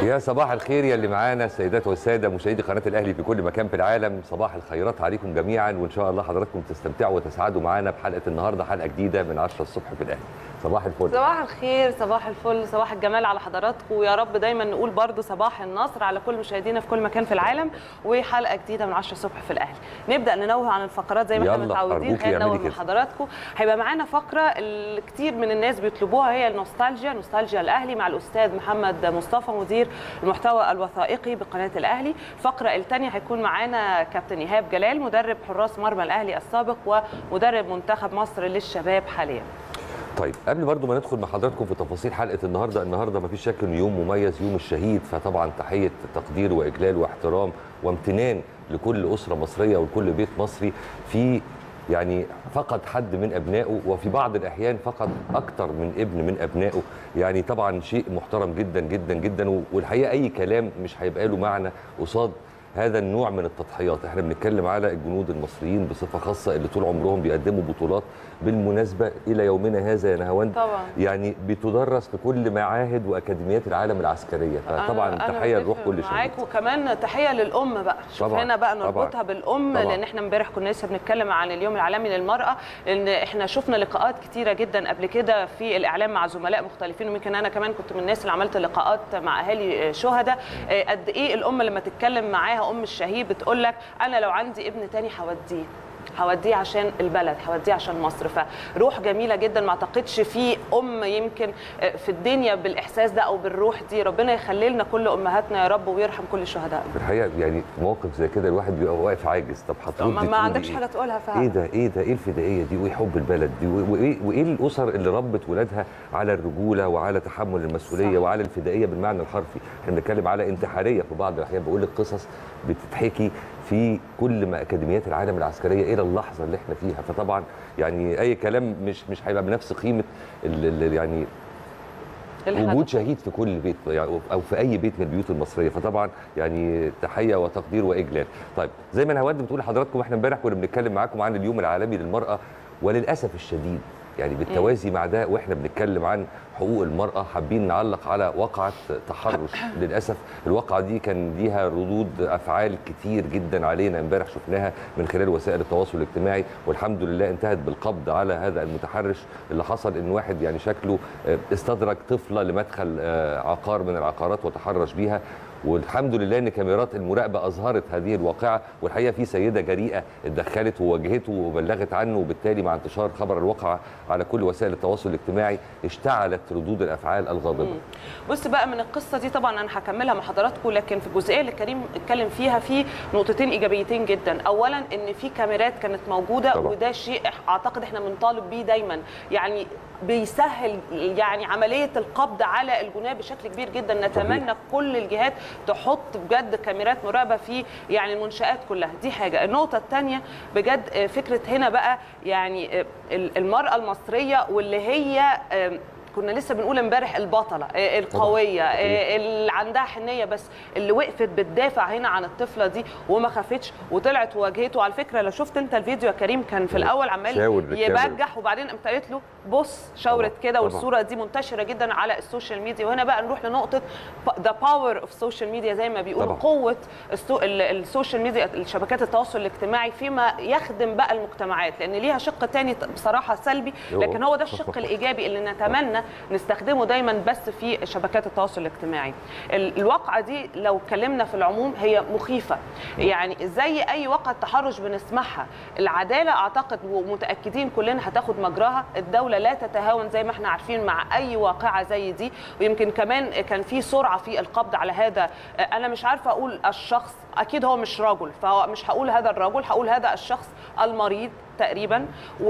يا صباح الخير يا اللي معانا السيدات والساده مشاهدي قناه الاهلي في كل مكان في العالم صباح الخيرات عليكم جميعا وان شاء الله حضراتكم تستمتعوا وتسعدوا معانا بحلقه النهارده حلقه جديده من 10 الصبح في الاهلي صباح الفل صباح الخير صباح الفل صباح الجمال على حضراتكم ويا رب دايما نقول برضو صباح النصر على كل مشاهدينا في كل مكان في العالم وحلقه جديده من 10 الصبح في الاهلي نبدا ننوه عن الفقرات زي ما احنا يلا، متعودين أرجوكي خلينا اعملي ننوه كده. لحضراتكم هيبقى معانا فقره اللي كتير من الناس بيطلبوها هي النوستالجيا نوستالجيا الاهلي مع الاستاذ محمد مصطفى مدير المحتوى الوثائقي بقناه الاهلي الفقره الثانيه هيكون معانا كابتن ايهاب جلال مدرب حراس مرمى الاهلي السابق ومدرب منتخب مصر للشباب حاليا طيب قبل برضو ما ندخل مع حضراتكم في تفاصيل حلقه النهارده النهارده ما فيش شك انه يوم مميز يوم الشهيد فطبعا تحيه تقدير واجلال واحترام وامتنان لكل اسره مصريه ولكل بيت مصري في يعني فقد حد من ابنائه وفي بعض الاحيان فقد اكتر من ابن من ابنائه يعني طبعا شيء محترم جدا جدا جدا والحقيقه اي كلام مش هيبقى له معنى قصاد هذا النوع من التضحيات احنا بنتكلم على الجنود المصريين بصفه خاصه اللي طول عمرهم بيقدموا بطولات بالمناسبه الى يومنا هذا يا نهاوند طبعا يعني بتدرس في كل معاهد واكاديميات العالم العسكريه فطبعا أنا- أنا تحيه لروح بتفق كل شهيد معاك وكمان تحيه للام بقى شوف طبعاً، هنا بقى طبعاً، نربطها بالام طبعاً. لان احنا امبارح كنا لسه بنتكلم عن اليوم العالمي للمراه لان احنا شفنا لقاءات كتيره جدا قبل كده في الاعلام مع زملاء مختلفين ويمكن انا كمان كنت من الناس اللي عملت لقاءات مع اهالي شهداء آه، قد ايه الام لما تتكلم معاها ام الشهيد بتقول لك انا لو عندي ابن تاني هوديه هوديه عشان البلد هوديه عشان مصر فروح جميله جدا ما اعتقدش في ام يمكن في الدنيا بالاحساس ده او بالروح دي ربنا يخلي لنا كل امهاتنا يا رب ويرحم كل شهدائنا في الحقيقه يعني في موقف زي كده الواحد بيبقى واقف عاجز طب هترد ما, ما تقولي عندكش إيه؟ حاجه تقولها فعلا ايه ده ايه ده ايه الفدائيه دي وايه حب البلد دي و- وايه وايه الاسر اللي ربت ولادها على الرجوله وعلى تحمل المسؤوليه صح. وعلى الفدائيه بالمعنى الحرفي احنا بنتكلم على انتحاريه في بعض الاحيان بقول لك قصص بتتحكي في كل ما اكاديميات العالم العسكريه الى اللحظه اللي احنا فيها فطبعا يعني اي كلام مش مش هيبقى بنفس قيمه ال- ال- يعني الحدث. وجود شهيد في كل بيت يعني او في اي بيت من البيوت المصريه فطبعا يعني تحيه وتقدير واجلال طيب زي ما نهاوند بتقول لحضراتكم احنا امبارح كنا بنتكلم معاكم عن اليوم العالمي للمراه وللاسف الشديد يعني بالتوازي مع ده واحنا بنتكلم عن حقوق المراه حابين نعلق على واقعه تحرش للاسف الواقعه دي كان ليها ردود افعال كتير جدا علينا امبارح شفناها من خلال وسائل التواصل الاجتماعي والحمد لله انتهت بالقبض على هذا المتحرش اللي حصل ان واحد يعني شكله آه، استدرج طفله لمدخل آه، عقار من العقارات وتحرش بيها والحمد لله ان كاميرات المراقبه اظهرت هذه الواقعه والحقيقه في سيده جريئه اتدخلت وواجهته وبلغت عنه وبالتالي مع انتشار خبر الواقعه على كل وسائل التواصل الاجتماعي اشتعلت ردود الافعال الغاضبه بص بقى من القصه دي طبعا انا هكملها مع حضراتكم لكن في الجزئيه اللي كريم اتكلم فيها في نقطتين ايجابيتين جدا اولا ان في كاميرات كانت موجوده طبعا. وده شيء اعتقد احنا بنطالب بيه دايما يعني بيسهل يعني عمليه القبض على الجناه بشكل كبير جدا نتمنى كل الجهات تحط بجد كاميرات مراقبه في يعني المنشات كلها دي حاجه النقطه الثانيه بجد آه، فكره هنا بقى يعني آه، المراه المصريه واللي هي آه، كنا لسه بنقول امبارح البطله آه، القويه آه، اللي عندها حنيه بس اللي وقفت بتدافع هنا عن الطفله دي وما خافتش وطلعت وواجهته على فكره لو شفت انت الفيديو يا كريم كان في الاول عمال شاور بالكاميرا. يبجح وبعدين قامت قالت له بص شاورت طبعا، كده طبعا. والصوره دي منتشره جدا على السوشيال ميديا وهنا بقى نروح لنقطه ذا باور اوف سوشيال ميديا زي ما بيقولوا طبعا. قوه السو... ال- السوشيال ميديا شبكات التواصل الاجتماعي فيما يخدم بقى المجتمعات لان ليها شق تاني بصراحه سلبي يوه. لكن هو ده الشق الايجابي اللي نتمنى نستخدمه دايما بس في شبكات التواصل الاجتماعي ال- الواقعه دي لو اتكلمنا في العموم هي مخيفه يعني زي اي واقعه تحرش بنسمعها العداله اعتقد ومتاكدين كلنا هتاخد مجراها الدوله لا تتهاون زي ما احنا عارفين مع اي واقعه زي دي ويمكن كمان كان في سرعه في القبض على هذا انا مش عارفه اقول الشخص اكيد هو مش رجل فهو مش هقول هذا الرجل هقول هذا الشخص المريض تقريبا و...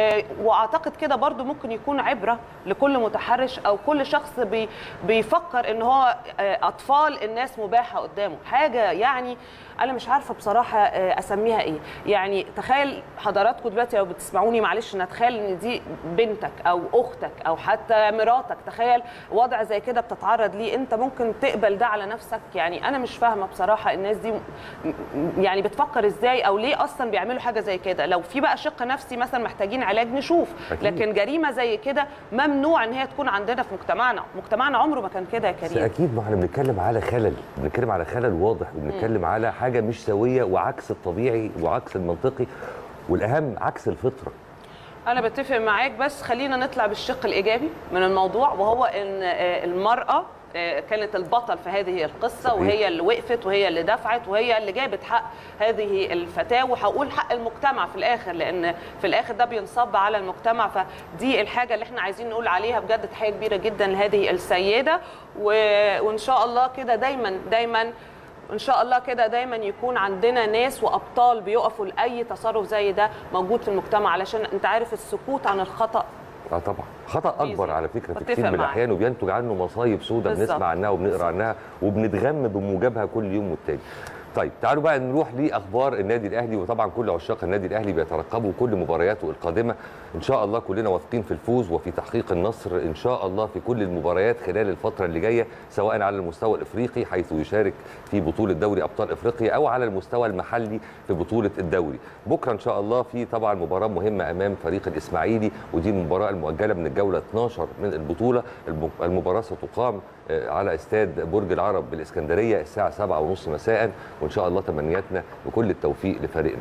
واعتقد كده برضو ممكن يكون عبره لكل متحرش او كل شخص بي... بيفكر ان هو آه، اطفال الناس مباحه قدامه حاجه يعني انا مش عارفه بصراحه آه، اسميها ايه يعني تخيل حضراتكم دلوقتي لو بتسمعوني معلش نتخيل ان دي بنتك او اختك او حتى مراتك تخيل وضع زي كده بتتعرض ليه انت ممكن تقبل ده على نفسك يعني انا مش فاهمه بصراحه الناس دي م- م- يعني بتفكر ازاي او ليه اصلا بيعملوا حاجه زي كده لو في بقى بقى شق نفسي مثلا محتاجين علاج نشوف أكيد. لكن جريمه زي كده ممنوع ان هي تكون عندنا في مجتمعنا مجتمعنا عمره ما كان كده يا بس كريم اكيد ما احنا بنتكلم على خلل بنتكلم على خلل واضح وبنتكلم على حاجه مش سويه وعكس الطبيعي وعكس المنطقي والاهم عكس الفطره انا بتفق معاك بس خلينا نطلع بالشق الايجابي من الموضوع وهو ان آه، المراه آه، كانت البطل في هذه القصه صحيح. وهي اللي وقفت وهي اللي دفعت وهي اللي جابت حق هذه الفتاه وهقول حق المجتمع في الاخر لان في الاخر ده بينصب على المجتمع فدي الحاجه اللي احنا عايزين نقول عليها بجد تحيه كبيره جدا لهذه السيده و... وان شاء الله كده دايما دايما ان شاء الله كده دايما يكون عندنا ناس وابطال بيقفوا لاي تصرف زي ده موجود في المجتمع علشان انت عارف السكوت عن الخطا اه طبعا خطا اكبر بيزيد. على فكره في بتفق كتير من معاك. الاحيان وبينتج عنه مصايب سوداء بالظبط. بنسمع عنها وبنقرا عنها وبنتغم بموجبها كل يوم والتاني طيب تعالوا بقى نروح لاخبار النادي الاهلي وطبعا كل عشاق النادي الاهلي بيترقبوا كل مبارياته القادمه ان شاء الله كلنا واثقين في الفوز وفي تحقيق النصر ان شاء الله في كل المباريات خلال الفتره اللي جايه سواء على المستوى الافريقي حيث يشارك في بطوله دوري ابطال افريقيا او على المستوى المحلي في بطوله الدوري بكره ان شاء الله في طبعا مباراه مهمه امام فريق الاسماعيلي ودي المباراه المؤجله من الجوله 12 من البطوله الم- المباراه ستقام آه، على استاد برج العرب بالاسكندريه الساعه 7:30 مساء وان شاء الله تمنياتنا بكل التوفيق لفريقنا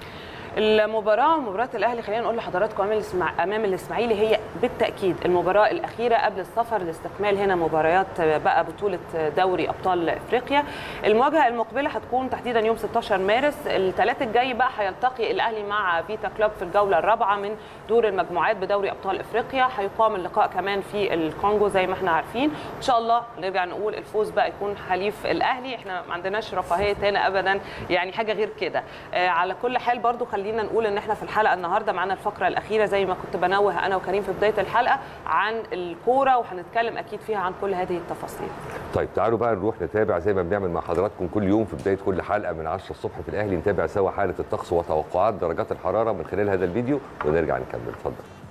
المباراة مباراة الأهلي خلينا نقول لحضراتكم أمام الإسماع- أمام الإسماعيلي هي بالتأكيد المباراة الأخيرة قبل السفر لاستكمال هنا مباريات بقى بطولة دوري أبطال إفريقيا المواجهة المقبلة هتكون تحديدا يوم 16 مارس الثلاث الجاي بقى هيلتقي الأهلي مع فيتا كلوب في الجولة الرابعة من دور المجموعات بدوري أبطال إفريقيا هيقام اللقاء كمان في الكونغو زي ما احنا عارفين إن شاء الله نرجع نقول الفوز بقى يكون حليف الأهلي احنا ما عندناش رفاهية هنا أبدا يعني حاجة غير كده آه، على كل حال برضو خلينا نقول ان احنا في الحلقه النهارده معانا الفقره الاخيره زي ما كنت بنوه انا وكريم في بدايه الحلقه عن الكوره وهنتكلم اكيد فيها عن كل هذه التفاصيل طيب تعالوا بقى نروح نتابع زي ما بنعمل مع حضراتكم كل يوم في بدايه كل حلقه من 10 الصبح في الاهلي نتابع سوا حاله الطقس وتوقعات درجات الحراره من خلال هذا الفيديو ونرجع نكمل اتفضل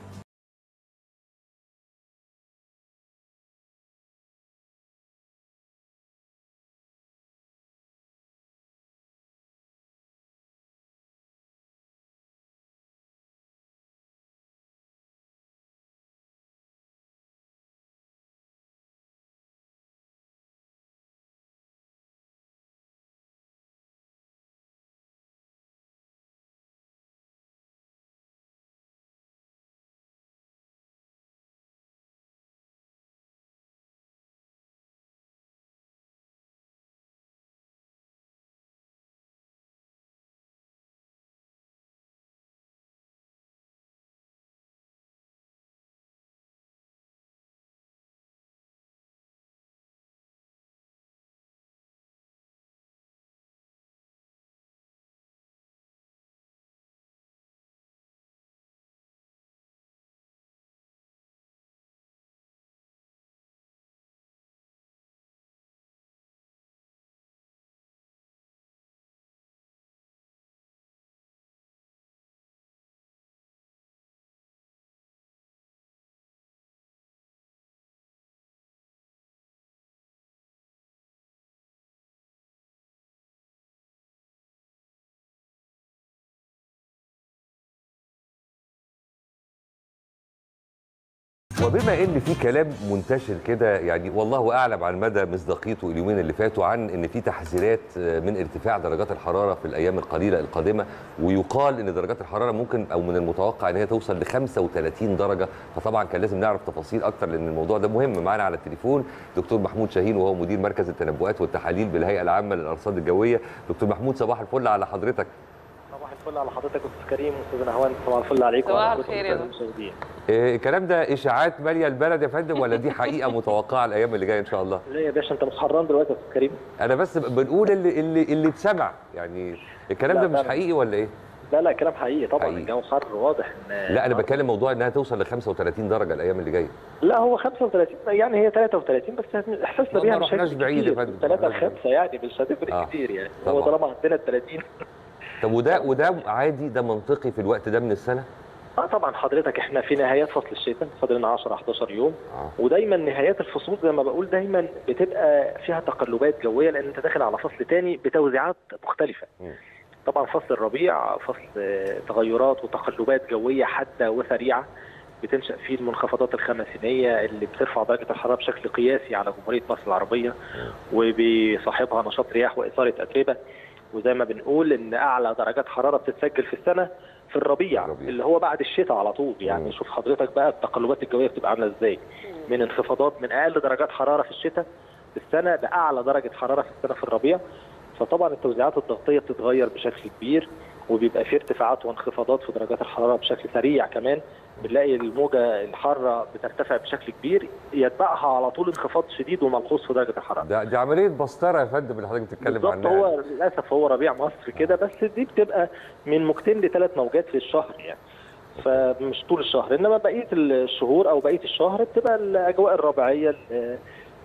وبما ان في كلام منتشر كده يعني والله اعلم عن مدى مصداقيته اليومين اللي فاتوا عن ان في تحذيرات من ارتفاع درجات الحراره في الايام القليله القادمه ويقال ان درجات الحراره ممكن او من المتوقع ان هي توصل ل 35 درجه فطبعا كان لازم نعرف تفاصيل اكتر لان الموضوع ده مهم معانا على التليفون دكتور محمود شاهين وهو مدير مركز التنبؤات والتحاليل بالهيئه العامه للارصاد الجويه دكتور محمود صباح الفل على حضرتك صباح الفل على حضرتك استاذ كريم واستاذ نهوان صباح الفل عليكم صباح وعلى الخير كل يا دكتور. المشاهدين إيه الكلام ده اشاعات ماليه البلد يا فندم ولا دي حقيقه متوقعه الايام اللي جايه ان شاء الله لا يا باشا انت مش حران دلوقتي يا استاذ كريم انا بس بنقول اللي اللي اللي اتسمع يعني الكلام لا، ده مش فعلا. حقيقي ولا ايه؟ لا لا كلام حقيقي طبعا حقيقي. الجو حر واضح ان لا انا بتكلم موضوع انها توصل ل 35 درجه الايام اللي جايه لا هو 35 يعني هي 33 بس احساسنا ما بيها مش رحناش هيفرق بعيد يا كتير. فندم. 3 ل 5 يعني مش هتفرق آه. كتير يعني هو طبعا. طالما عندنا ال 30 طب وده وده عادي ده منطقي في الوقت ده من السنه؟ اه طبعا حضرتك احنا في نهايات فصل الشتاء فاضل لنا 10 11 يوم اه ودايما نهايات الفصول زي ما بقول دايما بتبقى فيها تقلبات جويه لان انت داخل على فصل تاني بتوزيعات مختلفه مم. طبعا فصل الربيع فصل آه، تغيرات وتقلبات جويه حاده وسريعه بتنشا فيه المنخفضات الخمسينيه اللي بترفع درجه الحراره بشكل قياسي على جمهوريه مصر العربيه وبيصاحبها نشاط رياح واثاره اتربه وزي ما بنقول ان اعلى درجات حراره بتتسجل في السنه في الربيع, الربيع. اللي هو بعد الشتاء على طول مم. يعني شوف حضرتك بقى التقلبات الجويه بتبقى عامله ازاي من انخفاضات من اقل درجات حراره في الشتاء في السنه لاعلى درجه حراره في السنه في الربيع فطبعا التوزيعات الضغطيه بتتغير بشكل كبير وبيبقى في ارتفاعات وانخفاضات في درجات الحراره بشكل سريع كمان بنلاقي الموجه الحاره بترتفع بشكل كبير يتبعها على طول انخفاض شديد وملحوظ في درجه الحراره ده دي عمليه بسطره يا فندم اللي حضرتك بتتكلم بالظبط عنها هو للاسف هو ربيع مصر كده بس دي بتبقى من موجتين لثلاث موجات في الشهر يعني فمش طول الشهر انما بقيه الشهور او بقيه الشهر بتبقى الاجواء الربيعيه ال-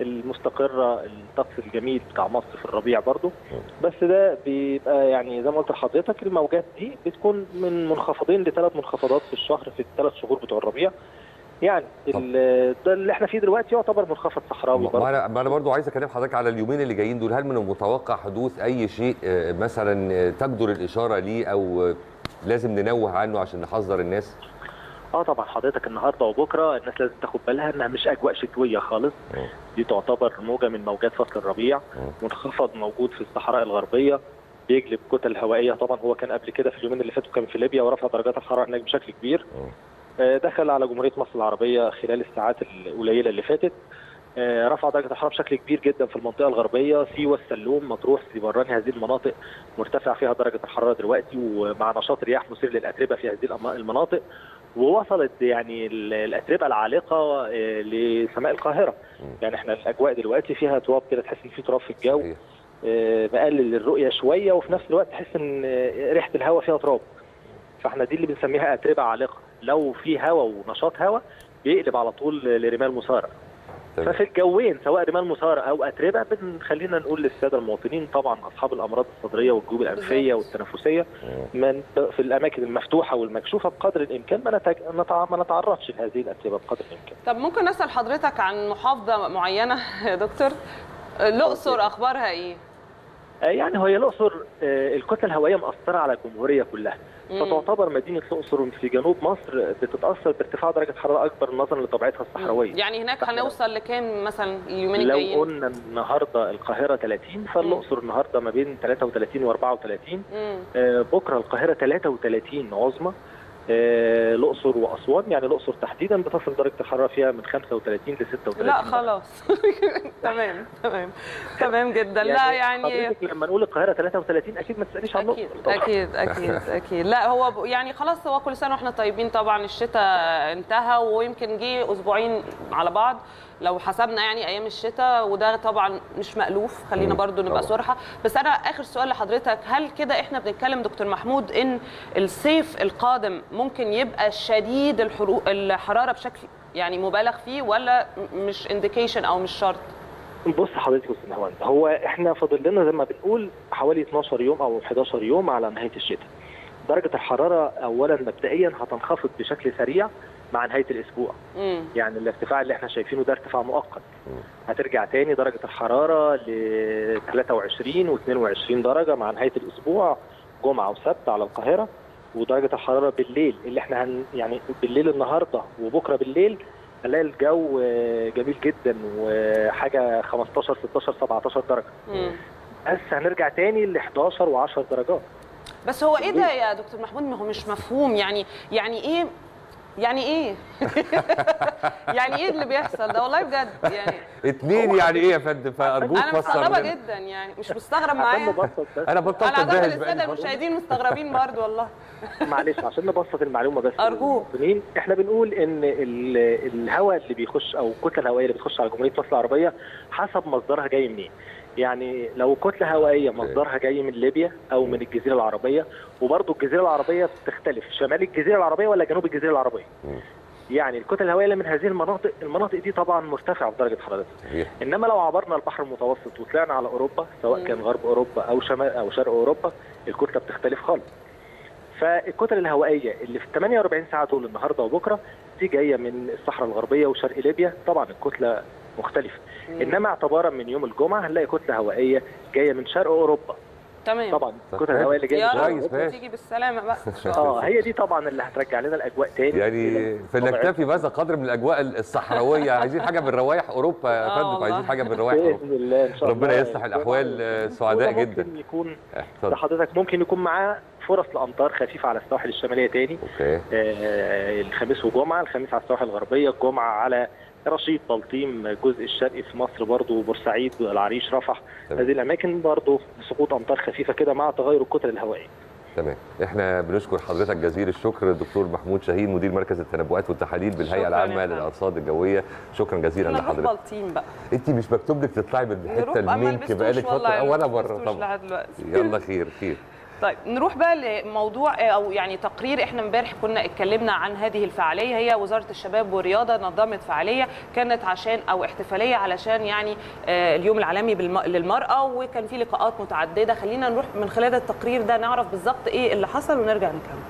المستقره الطقس الجميل بتاع مصر في الربيع برضو بس ده بيبقى يعني زي ما قلت لحضرتك الموجات دي بتكون من منخفضين لثلاث منخفضات في الشهر في الثلاث شهور بتوع الربيع يعني ال- ده اللي احنا فيه دلوقتي يعتبر منخفض صحراوي برضو ما انا ما انا برضو عايز اكلم حضرتك على اليومين اللي جايين دول هل من المتوقع حدوث اي شيء آه، مثلا آه، تجدر الاشاره ليه او آه، لازم ننوه عنه عشان نحذر الناس اه طبعا حضرتك النهارده وبكره الناس لازم تاخد بالها انها مش اجواء شتويه خالص مم. دي تعتبر موجه من موجات فصل الربيع مم. منخفض موجود في الصحراء الغربيه بيجلب كتل هوائيه طبعا هو كان قبل كده في اليومين اللي فاتوا كان في ليبيا ورفع درجات الحراره هناك بشكل كبير مم. آه، دخل على جمهوريه مصر العربيه خلال الساعات القليله اللي فاتت آه، رفع درجه الحراره بشكل كبير جدا في المنطقه الغربيه سيوه السلوم مطروح سيدي براني هذه المناطق مرتفع فيها درجه الحراره دلوقتي ومع نشاط رياح مثير للاتربه في هذه الأم- المناطق ووصلت يعني ال- الاتربه العالقه آه، لسماء القاهره مم. يعني احنا الاجواء دلوقتي فيها تراب كده تحس ان في تراب في الجو صحيح. آه، مقلل الرؤيه شويه وفي نفس الوقت تحس ان آه، ريحه الهواء فيها تراب فاحنا دي اللي بنسميها اتربه عالقه لو في هواء ونشاط هواء بيقلب على طول لرمال مثاره تمام. ففي الجوين سواء رمال مثاره او اتربه بنخلينا نقول للساده المواطنين طبعا اصحاب الامراض الصدريه والجيوب الانفيه بالظبط. والتنفسيه مم. من في الاماكن المفتوحه والمكشوفه بقدر الامكان ما نتج... نتع- ما نتعرضش لهذه الاتربه بقدر الامكان طب ممكن نسال حضرتك عن محافظه معينه يا دكتور الاقصر اخبارها ايه آه، يعني هي الاقصر آه، الكتله الهوائيه مأثره على الجمهوريه كلها مم. فتعتبر مدينه الاقصر في جنوب مصر بتتاثر بارتفاع درجه حراره اكبر نظرا لطبيعتها الصحراويه يعني هناك صحراء. هنوصل لكام مثلا اليومين لو الجايين قلنا النهارده القاهره 30 فالاقصر النهارده ما بين 33 و 34 مم. آه، بكره القاهره 33 عظمى آه، الاقصر واسوان يعني الاقصر تحديدا بتصل درجه الحراره فيها من 35 ل 36 لا خلاص تمام تمام تمام جدا لا يعني حضرتك لما نقول القاهره 33 اكيد ما تسالنيش عن اكيد الاقصر طبعاً. اكيد اكيد اكيد لا هو ب- يعني خلاص هو كل سنه واحنا طيبين طبعا الشتاء انتهى ويمكن جه اسبوعين على بعض لو حسبنا يعني ايام الشتاء وده طبعا مش مالوف خلينا مم، برضو نبقى طبعاً. صراحه بس انا اخر سؤال لحضرتك هل كده احنا بنتكلم دكتور محمود ان الصيف القادم ممكن يبقى شديد الحرو- الحراره بشكل يعني مبالغ فيه ولا م- مش انديكيشن او مش شرط بص حضرتك يا استاذ هوان هو احنا فاضل لنا زي ما بنقول حوالي 12 يوم او 11 يوم على نهايه الشتاء درجه الحراره اولا مبدئيا هتنخفض بشكل سريع مع نهايه الاسبوع امم يعني الارتفاع اللي احنا شايفينه ده ارتفاع مؤقت مم. هترجع تاني درجه الحراره ل 23 و22 درجه مع نهايه الاسبوع جمعه وسبت على القاهره ودرجه الحراره بالليل اللي احنا هن يعني بالليل النهارده وبكره بالليل هنلاقي الجو آه، جميل جدا وحاجه 15 16 17 درجه امم بس هنرجع تاني ل 11 و10 درجات بس هو ايه ده يا دكتور محمود ما هو مش مفهوم يعني يعني ايه يعني ايه يعني ايه اللي بيحصل ده والله بجد يعني اتنين يعني ايه يا فندم فارجوك انا فسر مستغربه لنا. جدا يعني مش مستغرب عشان معايا نبسط بس انا بطلت انا اعتقد اندهش الساده بقى المشاهدين مستغربين برضه والله معلش عشان نبسط المعلومه بس أرجوك. للمواطنين، احنا بنقول ان ال- الهواء اللي بيخش او الكتله الهوائيه اللي بتخش على جمهوريه مصر العربيه حسب مصدرها جاي منين يعني لو كتله هوائيه مصدرها جاي من ليبيا او من الجزيره العربيه وبرضه الجزيره العربيه بتختلف شمال الجزيره العربيه ولا جنوب الجزيره العربيه مم. يعني الكتل الهوائيه اللي من هذه المناطق المناطق دي طبعا مرتفعه في درجه حرارتها صحيح. انما لو عبرنا البحر المتوسط وطلعنا على اوروبا سواء مم. كان غرب اوروبا او شمال او شرق اوروبا الكتله بتختلف خالص فالكتل الهوائيه اللي في 48 ساعه دول النهارده وبكره دي جايه من الصحراء الغربيه وشرق ليبيا طبعا الكتله مختلفه مم. انما اعتبارا من يوم الجمعه هنلاقي كتله هوائيه جايه من شرق اوروبا تمام طبعا طب كتل الهواء اللي جايه يا من كويس، رب ماشي. تيجي بالسلامه بقى ان شاء الله اه هي دي طبعا اللي هترجع لنا الاجواء تاني يعني فلنكتفي بهذا قدر من الاجواء الصحراويه عايزين حاجه من روايح اوروبا يا آه فندم والله. عايزين حاجه من روايح اوروبا باذن الله ان شاء الله ربنا يصلح الأحوال، آه، سعداء جدا. ممكن يكون اتفضل لحضرتك ممكن يكون معاه فرص لامطار خفيفه على السواحل الشماليه تاني اوكي آه، الخميس وجمعه الخميس على السواحل الغربيه الجمعه على رشيد بلطيم الجزء الشرقي في مصر برضو بورسعيد العريش رفح تمام. هذه الاماكن برضو سقوط امطار خفيفه كده مع تغير الكتل الهوائيه تمام احنا بنشكر حضرتك جزيل الشكر الدكتور محمود شاهين مدير مركز التنبؤات والتحاليل بالهيئه شكراً يا العامه فندم. للارصاد الجويه شكرا جزيلا احنا نروح لحضرتك بلطيم بقى انت مش مكتوب لك تطلعي من نروح الحته بقى ما المنك بقالك لبستوش فتره والله ولا ما مره لبستوش طبعا لحد دلوقتي يلا خير خير طيب نروح بقى لموضوع او يعني تقرير احنا امبارح كنا اتكلمنا عن هذه الفعاليه هي وزاره الشباب والرياضه نظمت فعاليه كانت عشان او احتفاليه علشان يعني آه، اليوم العالمي بالم- للمراه وكان في لقاءات متعدده خلينا نروح من خلال التقرير ده نعرف بالظبط ايه اللي حصل ونرجع نكمل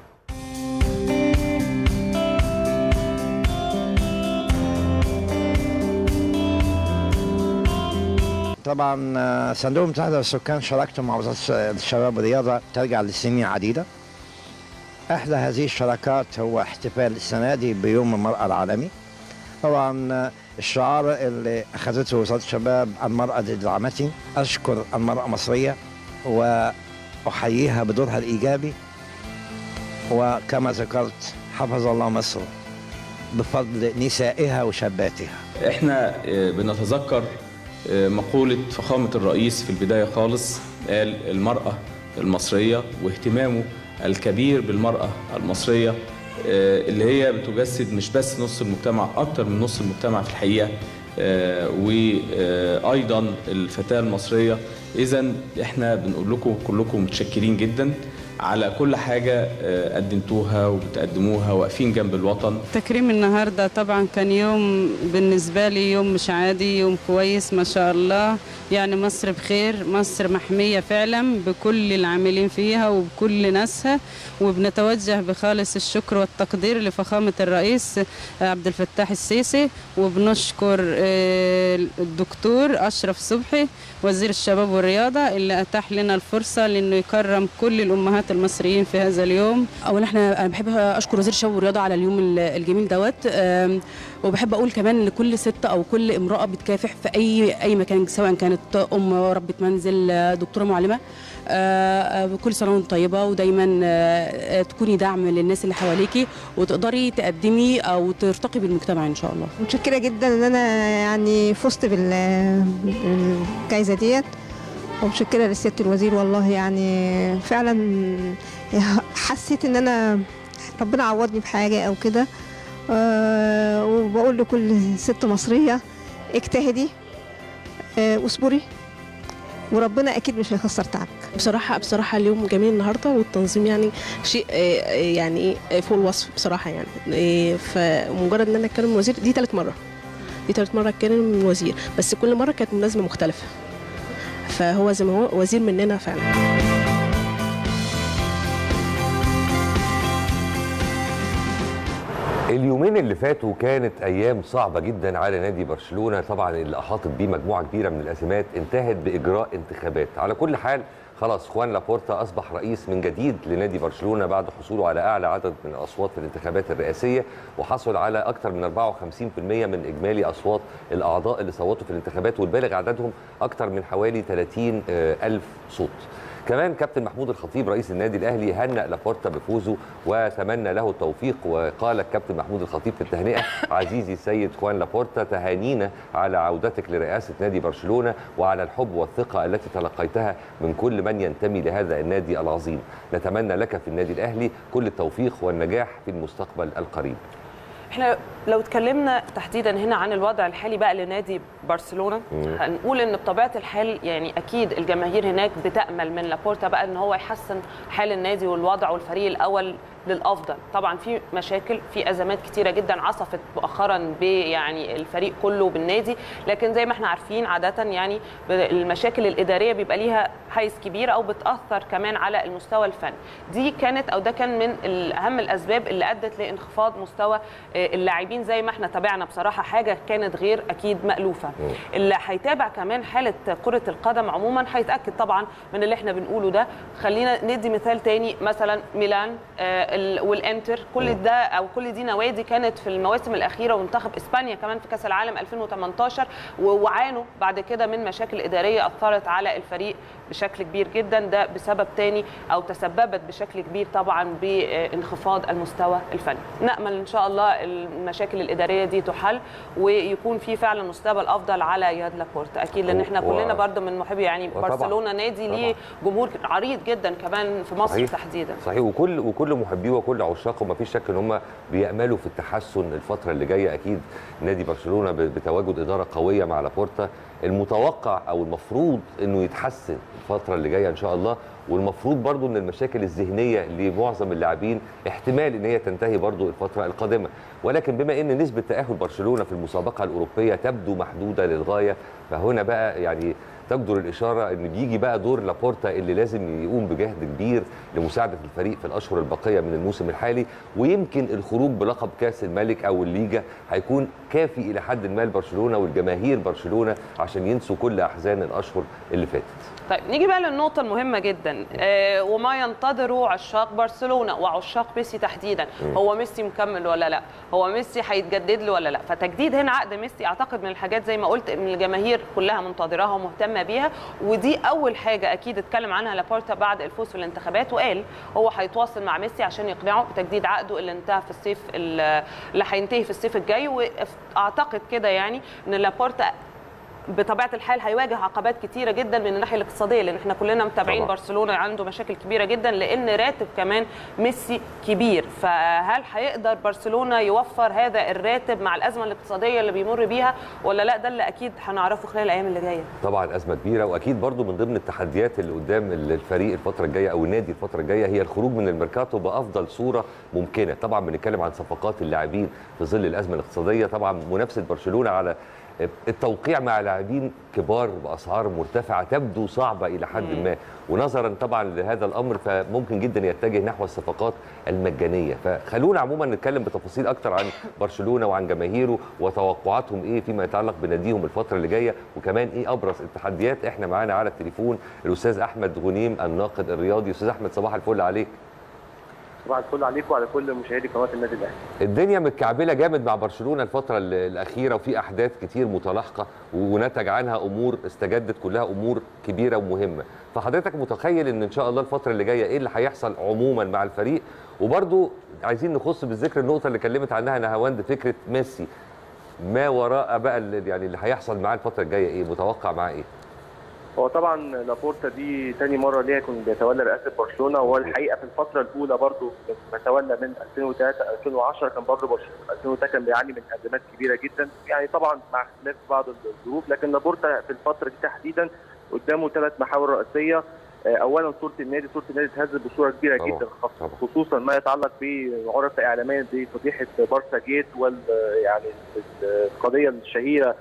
طبعا آه، صندوق المتحدة للسكان شاركت مع وزارة الشباب والرياضة ترجع لسنين عديدة إحدى هذه الشراكات هو احتفال السنة دي بيوم المرأة العالمي طبعا آه، الشعار اللي أخذته وزارة الشباب المرأة دعمتي أشكر المرأة المصرية وأحييها بدورها الإيجابي وكما ذكرت حفظ الله مصر بفضل نسائها وشاباتها احنا آه، بنتذكر آه، مقولة فخامة الرئيس في البداية خالص قال المرأة المصرية واهتمامه الكبير بالمرأة المصرية آه، اللي هي بتجسد مش بس نص المجتمع أكتر من نص المجتمع في الحقيقة آه، وأيضا الفتاة المصرية إذا احنا بنقول لكم كلكم متشكرين جدا على كل حاجة آه، قدمتوها وبتقدموها واقفين جنب الوطن تكريم النهارده طبعا كان يوم بالنسبه لي يوم مش عادي يوم كويس ما شاء الله يعني مصر بخير مصر محميه فعلا بكل العاملين فيها وبكل ناسها وبنتوجه بخالص الشكر والتقدير لفخامه الرئيس عبد الفتاح السيسي وبنشكر آه، الدكتور اشرف صبحي وزير الشباب والرياضه اللي اتاح لنا الفرصه لانه يكرم كل الامهات المصريين في هذا اليوم اولا احنا انا بحب اشكر وزير الشباب والرياضه على اليوم ال- الجميل دوت أم، وبحب اقول كمان لكل ست او كل امراه بتكافح في اي اي مكان سواء كانت ام ربة منزل آه، دكتوره معلمه آه، آه، كل سنه وانت طيبه ودايما آه، آه، تكوني دعم للناس اللي حواليكي وتقدري تقدمي او ترتقي بالمجتمع ان شاء الله متشكرة جدا ان انا يعني فزت بال- بالجائزة ديت ومتشكرة لسيادة الوزير والله يعني فعلا حسيت ان انا ربنا عوضني بحاجة او كده آه، وبقول لكل ست مصرية اجتهدي آه، واصبري وربنا اكيد مش هيخسر تعبك بصراحة بصراحة اليوم جميل النهاردة والتنظيم يعني شيء آه، آه، يعني آه، فوق الوصف بصراحة يعني آه، فمجرد ان انا اتكلم من وزير دي ثالث مرة دي ثالث مرة اتكلم من وزير بس كل مرة كانت مناسبة مختلفة فهو زي ما هو وزير مننا فعلا اليومين اللي فاتوا كانت ايام صعبه جدا على نادي برشلونه طبعا اللي احاطت بيه مجموعه كبيره من الازمات انتهت باجراء انتخابات على كل حال خلاص خوان لابورتا اصبح رئيس من جديد لنادي برشلونه بعد حصوله على اعلى عدد من الاصوات في الانتخابات الرئاسيه وحصل على اكثر من 54% من اجمالي اصوات الاعضاء اللي صوتوا في الانتخابات والبالغ عددهم اكثر من حوالي 30 الف صوت كمان كابتن محمود الخطيب رئيس النادي الاهلي هنأ لابورتا بفوزه وتمنى له التوفيق وقال الكابتن محمود الخطيب في التهنئه عزيزي السيد خوان لابورتا تهانينا على عودتك لرئاسه نادي برشلونه وعلى الحب والثقه التي تلقيتها من كل من ينتمي لهذا النادي العظيم نتمنى لك في النادي الاهلي كل التوفيق والنجاح في المستقبل القريب احنا لو اتكلمنا تحديدا هنا عن الوضع الحالي بقى لنادي برشلونه مم. هنقول ان بطبيعه الحال يعني اكيد الجماهير هناك بتامل من لابورتا بقى ان هو يحسن حال النادي والوضع والفريق الاول للافضل طبعا في مشاكل في ازمات كتيره جدا عصفت مؤخرا ب يعني الفريق كله بالنادي لكن زي ما احنا عارفين عاده يعني ب- المشاكل الاداريه بيبقى ليها حيز كبير او بتاثر كمان على المستوى الفني دي كانت او ده كان من ال- اهم الاسباب اللي ادت لانخفاض مستوى آه، اللاعبين زي ما احنا تابعنا بصراحه حاجه كانت غير اكيد مالوفه اللي هيتابع كمان حاله كره القدم عموما هيتاكد طبعا من اللي احنا بنقوله ده خلينا ندي مثال تاني مثلا ميلان آه، ال- والانتر كل ده او كل دي نوادي كانت في المواسم الاخيره ومنتخب اسبانيا كمان في كاس العالم 2018 و- وعانوا بعد كده من مشاكل اداريه اثرت على الفريق بشكل كبير جدا ده بسبب تاني او تسببت بشكل كبير طبعا بانخفاض المستوى الفني نامل ان شاء الله المشاكل الاداريه دي تحل ويكون في فعلا مستقبل افضل على يد لابورت اكيد لان احنا و- كلنا برضو من محبي يعني وطبعاً. برشلونه نادي ليه جمهور عريض جدا كمان في مصر صحيح. تحديدا صحيح وكل وكل محبيه وكل عشاقه ما فيش شك ان هم بياملوا في التحسن الفتره اللي جايه اكيد نادي برشلونه ب- بتواجد اداره قويه مع لابورتا المتوقع او المفروض انه يتحسن الفتره اللي جايه ان شاء الله والمفروض برضو ان المشاكل الذهنيه لمعظم اللاعبين احتمال ان هي تنتهي برضو الفتره القادمه ولكن بما ان نسبه تاهل برشلونه في المسابقه الاوروبيه تبدو محدوده للغايه فهنا بقى يعني تجدر الاشاره ان بيجي بقى دور لابورتا اللي لازم يقوم بجهد كبير لمساعده الفريق في الاشهر الباقيه من الموسم الحالي ويمكن الخروج بلقب كاس الملك او الليجا هيكون كافي الى حد ما لبرشلونه والجماهير برشلونه عشان ينسوا كل احزان الاشهر اللي فاتت طيب نيجي بقى للنقطة المهمة جدا آه وما ينتظره عشاق برشلونة وعشاق ميسي تحديدا هو ميسي مكمل ولا لا هو ميسي هيتجدد له ولا لا فتجديد هنا عقد ميسي اعتقد من الحاجات زي ما قلت ان الجماهير كلها منتظراها ومهتمة بيها ودي اول حاجة اكيد اتكلم عنها لابورتا بعد الفوز في الانتخابات وقال هو هيتواصل مع ميسي عشان يقنعه بتجديد عقده اللي انتهى في الصيف اللي هينتهي في الصيف الجاي واعتقد كده يعني ان لابورتا بطبيعه الحال هيواجه عقبات كتيره جدا من الناحيه الاقتصاديه لان احنا كلنا متابعين طبعاً. برشلونه عنده مشاكل كبيره جدا لان راتب كمان ميسي كبير فهل هيقدر برشلونه يوفر هذا الراتب مع الازمه الاقتصاديه اللي بيمر بيها ولا لا ده اللي اكيد هنعرفه خلال الايام اللي جايه طبعا ازمه كبيره واكيد برضو من ضمن التحديات اللي قدام الفريق الفتره الجايه او النادي الفتره الجايه هي الخروج من الميركاتو بافضل صوره ممكنه طبعا بنتكلم عن صفقات اللاعبين في ظل الازمه الاقتصاديه طبعا منافسه برشلونه على التوقيع مع لاعبين كبار باسعار مرتفعه تبدو صعبه الى حد ما ونظرا طبعا لهذا الامر فممكن جدا يتجه نحو الصفقات المجانيه فخلونا عموما نتكلم بتفاصيل اكتر عن برشلونه وعن جماهيره وتوقعاتهم ايه فيما يتعلق بناديهم الفتره اللي جايه وكمان ايه ابرز التحديات احنا معانا على التليفون الاستاذ احمد غنيم الناقد الرياضي استاذ احمد صباح الفل عليك صباح الفل عليكم وعلى كل مشاهدي قناه النادي الاهلي الدنيا متكعبله جامد مع برشلونه الفتره ال- الاخيره وفي احداث كتير متلاحقه ونتج عنها امور استجدت كلها امور كبيره ومهمه فحضرتك متخيل ان ان شاء الله الفتره اللي جايه ايه اللي هيحصل عموما مع الفريق وبرضو عايزين نخص بالذكر النقطه اللي كلمت عنها نهاوند فكره ميسي ما وراء بقى اللي يعني اللي هيحصل معاه الفتره الجايه ايه متوقع معاه ايه هو طبعا لابورتا دي تاني مره ليه يكون بيتولى رئاسه برشلونه وهو الحقيقه في الفتره الاولى برضه بيتولى من 2003 2010 كان برضه برشلونه 2003 كان بيعاني من ازمات كبيره جدا يعني طبعا مع اختلاف بعض الظروف لكن لابورتا في الفتره دي تحديدا قدامه ثلاث محاور رئيسيه آه، اولا صوره النادي صوره النادي اتهزت بصوره كبيره طبعاً، جدا خاص- طبعاً. خصوصا ما يتعلق بعرف اعلاميا بفضيحه بارسا جيت وال يعني القضيه الشهيره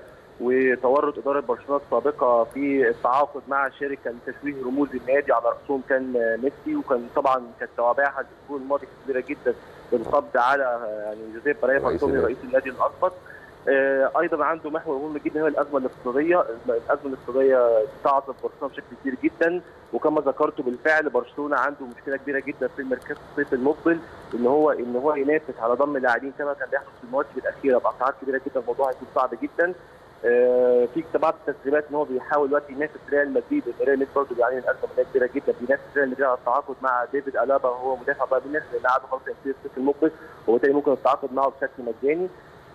وتورط اداره برشلونه السابقه في التعاقد مع شركه لتشويه رموز النادي على راسهم كان ميسي وكان طبعا كانت توابعها الاسبوع الماضي كبيره جدا بالقبض على يعني جوزيف باريا رئيس فانتوني النادي. رئيس النادي الاسبق آه، ايضا عنده محور مهم جدا هو الازمه الاقتصاديه، الازمه الاقتصاديه تعصف برشلونه بشكل كبير جدا وكما ذكرت بالفعل برشلونه عنده مشكله كبيره جدا في الميركاتو الصيف المقبل ان هو ان هو ينافس على ضم لاعبين كما كان بيحصل في المواسم الاخيره باسعار كبيره جدا الموضوع هيكون صعب جدا آه، في بعض التسريبات ان هو بيحاول دلوقتي ينافس ريال مدريد لان ريال مدريد برضه بيعاني من ازمه ماليه كبيره جدا بينافس ريال مدريد على التعاقد مع ديفيد الابا وهو مدافع بايرن ميونخ لان عقده خلاص هينتهي الصيف المقبل وبالتالي ممكن التعاقد معه بشكل مجاني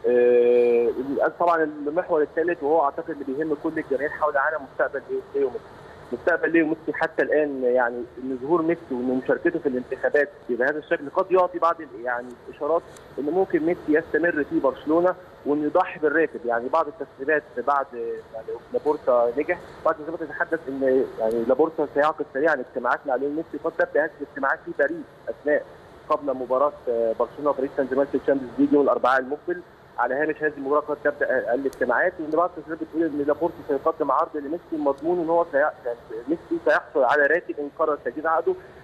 آه، طبعا المحور الثالث وهو اعتقد اللي بيهم كل الجماهير حول عالم مستقبل ليه وميسي مستقبل ليه وميسي حتى الان يعني ان ظهور ميسي وان مشاركته في الانتخابات بهذا الشكل قد يعطي بعض ال- يعني اشارات ان ممكن ميسي يستمر في برشلونه وانه يضحي بالراتب يعني بعض التسريبات بعد يعني لابورتا نجح بعض التسريبات تتحدث ان يعني لابورتا سيعقد سريعا اجتماعات مع ليون ميسي قد تبدا هذه الاجتماعات في باريس اثناء قبل مباراه آه، برشلونه وباريس سان جيرمان في الشامبيونز ليج يوم الاربعاء المقبل على هامش هذه المباراه قد تبدا الاجتماعات وان بعض التسريبات بتقول ان لابورتا سيقدم عرض لميسي مضمون ان هو سي... يعني ميسي سيحصل على راتب ان قرر تجديد عقده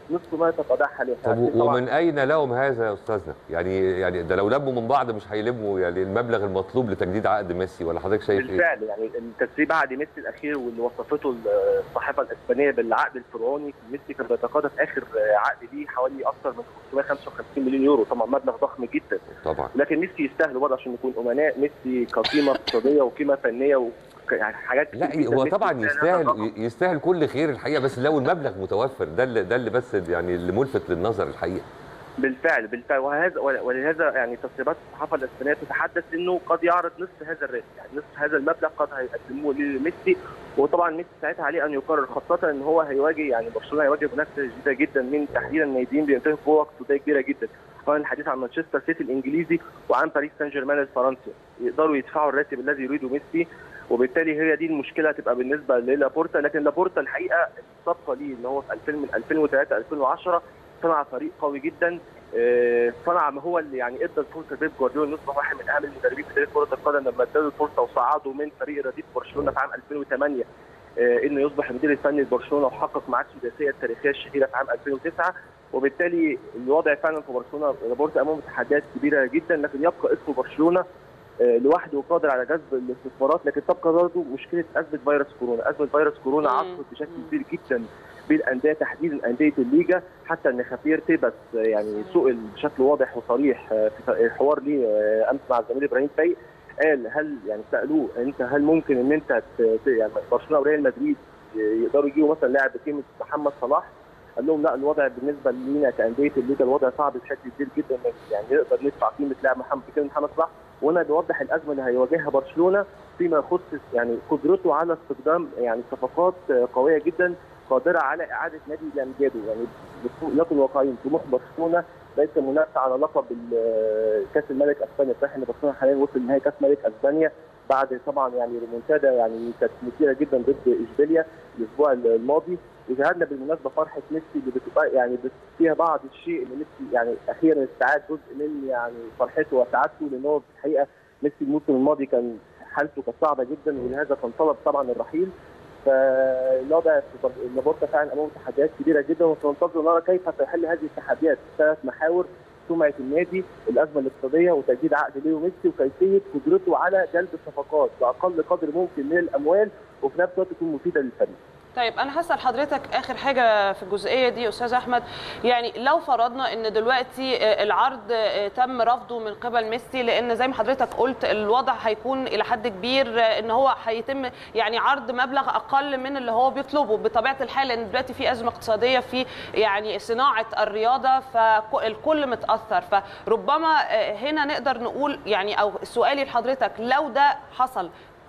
نصف ما يتقاضاه حاليا طب عارفين طبعاً ومن اين لهم هذا يا استاذنا؟ يعني يعني ده لو لموا من بعض مش هيلموا يعني المبلغ المطلوب لتجديد عقد ميسي ولا حضرتك شايف ايه؟ بالفعل يعني التسريب عقد ميسي الاخير واللي وصفته الصحافه الاسبانيه بالعقد الفرعوني ميسي كان بيتقاضى في اخر عقد ليه حوالي اكثر من 555 مليون يورو طبعا مبلغ ضخم جدا طبعا لكن ميسي يستاهل برضه عشان نكون امناء ميسي كقيمه اقتصاديه وقيمه فنيه و يعني حاجات كتير لا جداً هو ميسي طبعا هذا يستاهل الرقم. يستاهل كل خير الحقيقه بس لو المبلغ متوفر ده اللي ده اللي بس يعني اللي ملفت للنظر الحقيقه بالفعل بالفعل وهذا ولهذا يعني تسريبات الصحافه الاسبانيه تتحدث انه قد يعرض نصف هذا الراتب يعني نصف هذا المبلغ قد هيقدموه لميسي وطبعا ميسي ساعتها عليه ان يقرر خاصه ان هو هيواجه يعني برشلونه هيواجه منافسه شديده جدا من تحديدا الناديين بينتهوا في وقت وده كبيره جدا طبعا الحديث عن مانشستر سيتي الانجليزي وعن باريس سان جيرمان الفرنسي يقدروا يدفعوا الراتب الذي يريده ميسي وبالتالي هي دي المشكله هتبقى بالنسبه للابورتا لكن لابورتا الحقيقه السابقه ليه ان هو في 2000 من 2003 2010 صنع فريق قوي جدا آه، صنع ما هو اللي يعني ادى الفرصه بيب جوارديولا انه يصبح واحد من اهم المدربين في تاريخ كره القدم لما اداله الفرصه وصعده من فريق رديف برشلونه في عام 2008 آه، انه يصبح المدير الفني لبرشلونه وحقق معاه السداسيه التاريخيه الشهيره في عام 2009 وبالتالي الوضع فعلا في برشلونه لابورتا امامه تحديات كبيره جدا لكن يبقى اسم برشلونه آه، لوحده قادر على جذب الاستثمارات لكن تبقى برضه مشكله ازمه فيروس كورونا، ازمه فيروس كورونا مم. عصفت بشكل كبير جدا بالانديه تحديدا انديه الليجا حتى ان خفير تيبس آه، يعني سئل بشكل واضح وصريح آه، في حوار ليه آه، امس مع الزميل ابراهيم فايق قال هل يعني سالوه انت هل ممكن ان انت ت- ت- يعني برشلونه وريال مدريد يقدروا يجيبوا مثلا لاعب بقيمه محمد صلاح قال لهم لا الوضع بالنسبه لينا كانديه الليجا الوضع صعب بشكل كبير جدا يعني نقدر ندفع قيمه لاعب محمد بقيمه محمد صلاح وهنا بيوضح الازمه اللي هيواجهها برشلونه فيما يخص يعني قدرته على استخدام يعني صفقات آه، قويه جدا قادره على اعاده نادي لامجاده يعني لكن واقعيين طموح برشلونه ليس منافسه على لقب ال- كاس الملك اسبانيا صحيح ان برشلونه حاليا وصل نهائي كاس ملك اسبانيا بعد طبعا يعني ريمونتادا يعني كانت مثيره جدا ضد اشبيليا الاسبوع الماضي وشاهدنا بالمناسبه فرحه ميسي اللي بتبقى يعني بت- فيها بعض الشيء اللي ميسي يعني اخيرا استعاد جزء من يعني فرحته وسعادته لان هو في الحقيقه ميسي الموسم الماضي كان حالته كانت صعبه جدا ولهذا كان طلب طبعا الرحيل فالوضع في لابورتا فعلا امامه تحديات كبيره جدا وسننتظر نرى كيف سيحل هذه التحديات ثلاث محاور سمعه النادي، الازمه الاقتصاديه وتجديد عقد ليو ميسي وكيفيه قدرته على جلب الصفقات باقل قدر ممكن من الاموال وفي نفس الوقت تكون مفيده للفريق. طيب انا هسال حضرتك اخر حاجه في الجزئيه دي استاذ احمد يعني لو فرضنا ان دلوقتي آه، العرض آه، تم رفضه من قبل ميسي لان زي ما حضرتك قلت الوضع هيكون الى حد كبير آه، ان هو هيتم يعني عرض مبلغ اقل من اللي هو بيطلبه بطبيعه الحال لان دلوقتي في ازمه اقتصاديه في يعني صناعه الرياضه فالكل متاثر فربما آه، هنا نقدر نقول يعني او سؤالي لحضرتك لو ده حصل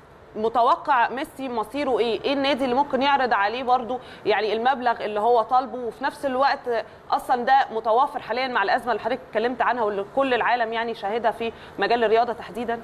متوقع ميسي مصيره ايه؟ ايه النادي اللي ممكن يعرض عليه برضو يعني المبلغ اللي هو طالبه وفي نفس الوقت اصلا ده متوافر حاليا مع الازمه اللي حضرتك اتكلمت عنها واللي كل العالم يعني شاهدها في مجال الرياضه تحديدا؟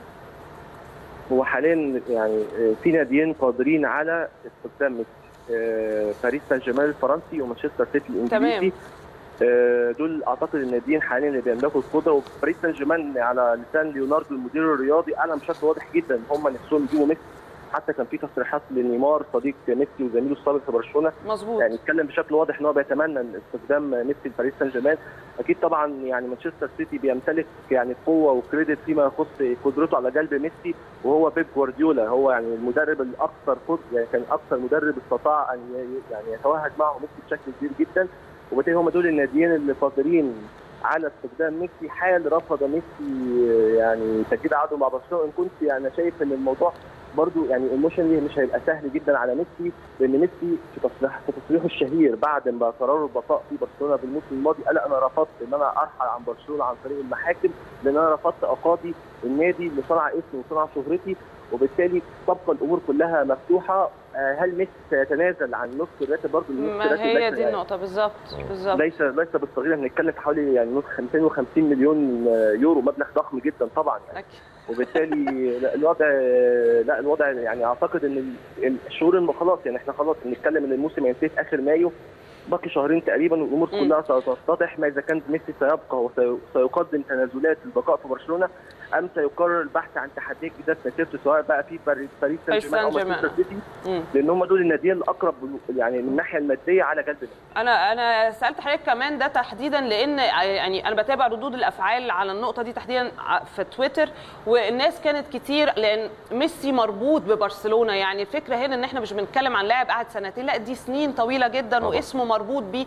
هو حاليا يعني آه، في ناديين قادرين على استخدام ميسي آه، باريس سان جيرمان الفرنسي ومانشستر سيتي الانجليزي آه، دول اعتقد الناديين حاليا اللي بيملكوا القدره وباريس سان جيرمان على لسان ليوناردو المدير الرياضي اعلن بشكل واضح جدا ان هم نفسهم يجيبوا ميسي حتى كان في تصريحات لنيمار صديق ميسي وزميله السابق في برشلونه مظبوط يعني اتكلم بشكل واضح ان هو بيتمنى إن استخدام ميسي لباريس سان جيرمان اكيد طبعا يعني مانشستر سيتي بيمتلك يعني قوه وكريدت فيما يخص قدرته على جلب ميسي وهو بيب جوارديولا هو يعني المدرب الاكثر قدر يعني كان اكثر مدرب استطاع ان ي- يعني يتوهج معه ميسي بشكل كبير جدا وبالتالي هم دول الناديين اللي قادرين على استخدام ميسي حال رفض ميسي يعني تجديد عقده مع برشلونه ان كنت يعني شايف ان الموضوع برضو يعني ايموشنلي مش هيبقى سهل جدا على ميسي لان ميسي في تصريح في تصريحه الشهير بعد ما قرروا البقاء في برشلونه بالموسم الماضي قال انا رفضت ان انا ارحل عن برشلونه عن طريق المحاكم لان انا رفضت اقاضي النادي اللي صنع اسمي وصنع شهرتي وبالتالي تبقى الامور كلها مفتوحه آه، هل ميسي سيتنازل عن نصف الراتب برضه نصف ما الراتب هي ليس- دي النقطه بالظبط بالظبط ليس ليس بالصغير احنا بنتكلم في حوالي يعني نص 250 مليون يورو مبلغ ضخم جدا طبعا يعني أكيد. وبالتالي لا الوضع لا الوضع يعني اعتقد ان ال- الشهور الم- خلاص يعني احنا خلاص بنتكلم ان الموسم هينتهي في اخر مايو باقي شهرين تقريبا والامور مم. كلها ستتضح ما اذا كان ميسي سيبقى وسيقدم تنازلات للبقاء في برشلونه ام سيقرر البحث عن تحديات جديده في مسيرته سواء بقى في باريس باريس سان باريس جيرمان او سان جيرمان. مانشستر سيتي مم. لان هم دول الناديين الاقرب يعني من الناحيه الماديه على جلب الناس. انا انا سالت حضرتك كمان ده تحديدا لان يعني انا بتابع ردود الافعال على النقطه دي تحديدا ع- في تويتر والناس كانت كتير لان ميسي مربوط ببرشلونه يعني الفكره هنا ان احنا مش بنتكلم عن لاعب قعد سنتين لا دي سنين طويله جدا طبعا. واسمه مربوط بيه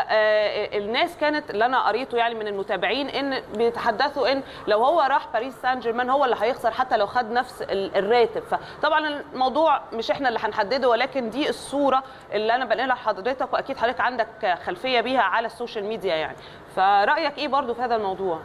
فالناس كانت اللي انا قريته يعني من المتابعين ان بيتحدثوا ان لو هو راح باريس سان جيرمان هو اللي هيخسر حتى لو خد نفس ال- الراتب فطبعا الموضوع مش احنا اللي هنحدده ولكن دي الصوره اللي انا بنقلها لحضرتك واكيد حضرتك عندك خلفيه بيها على السوشيال ميديا يعني فرايك ايه برضو في هذا الموضوع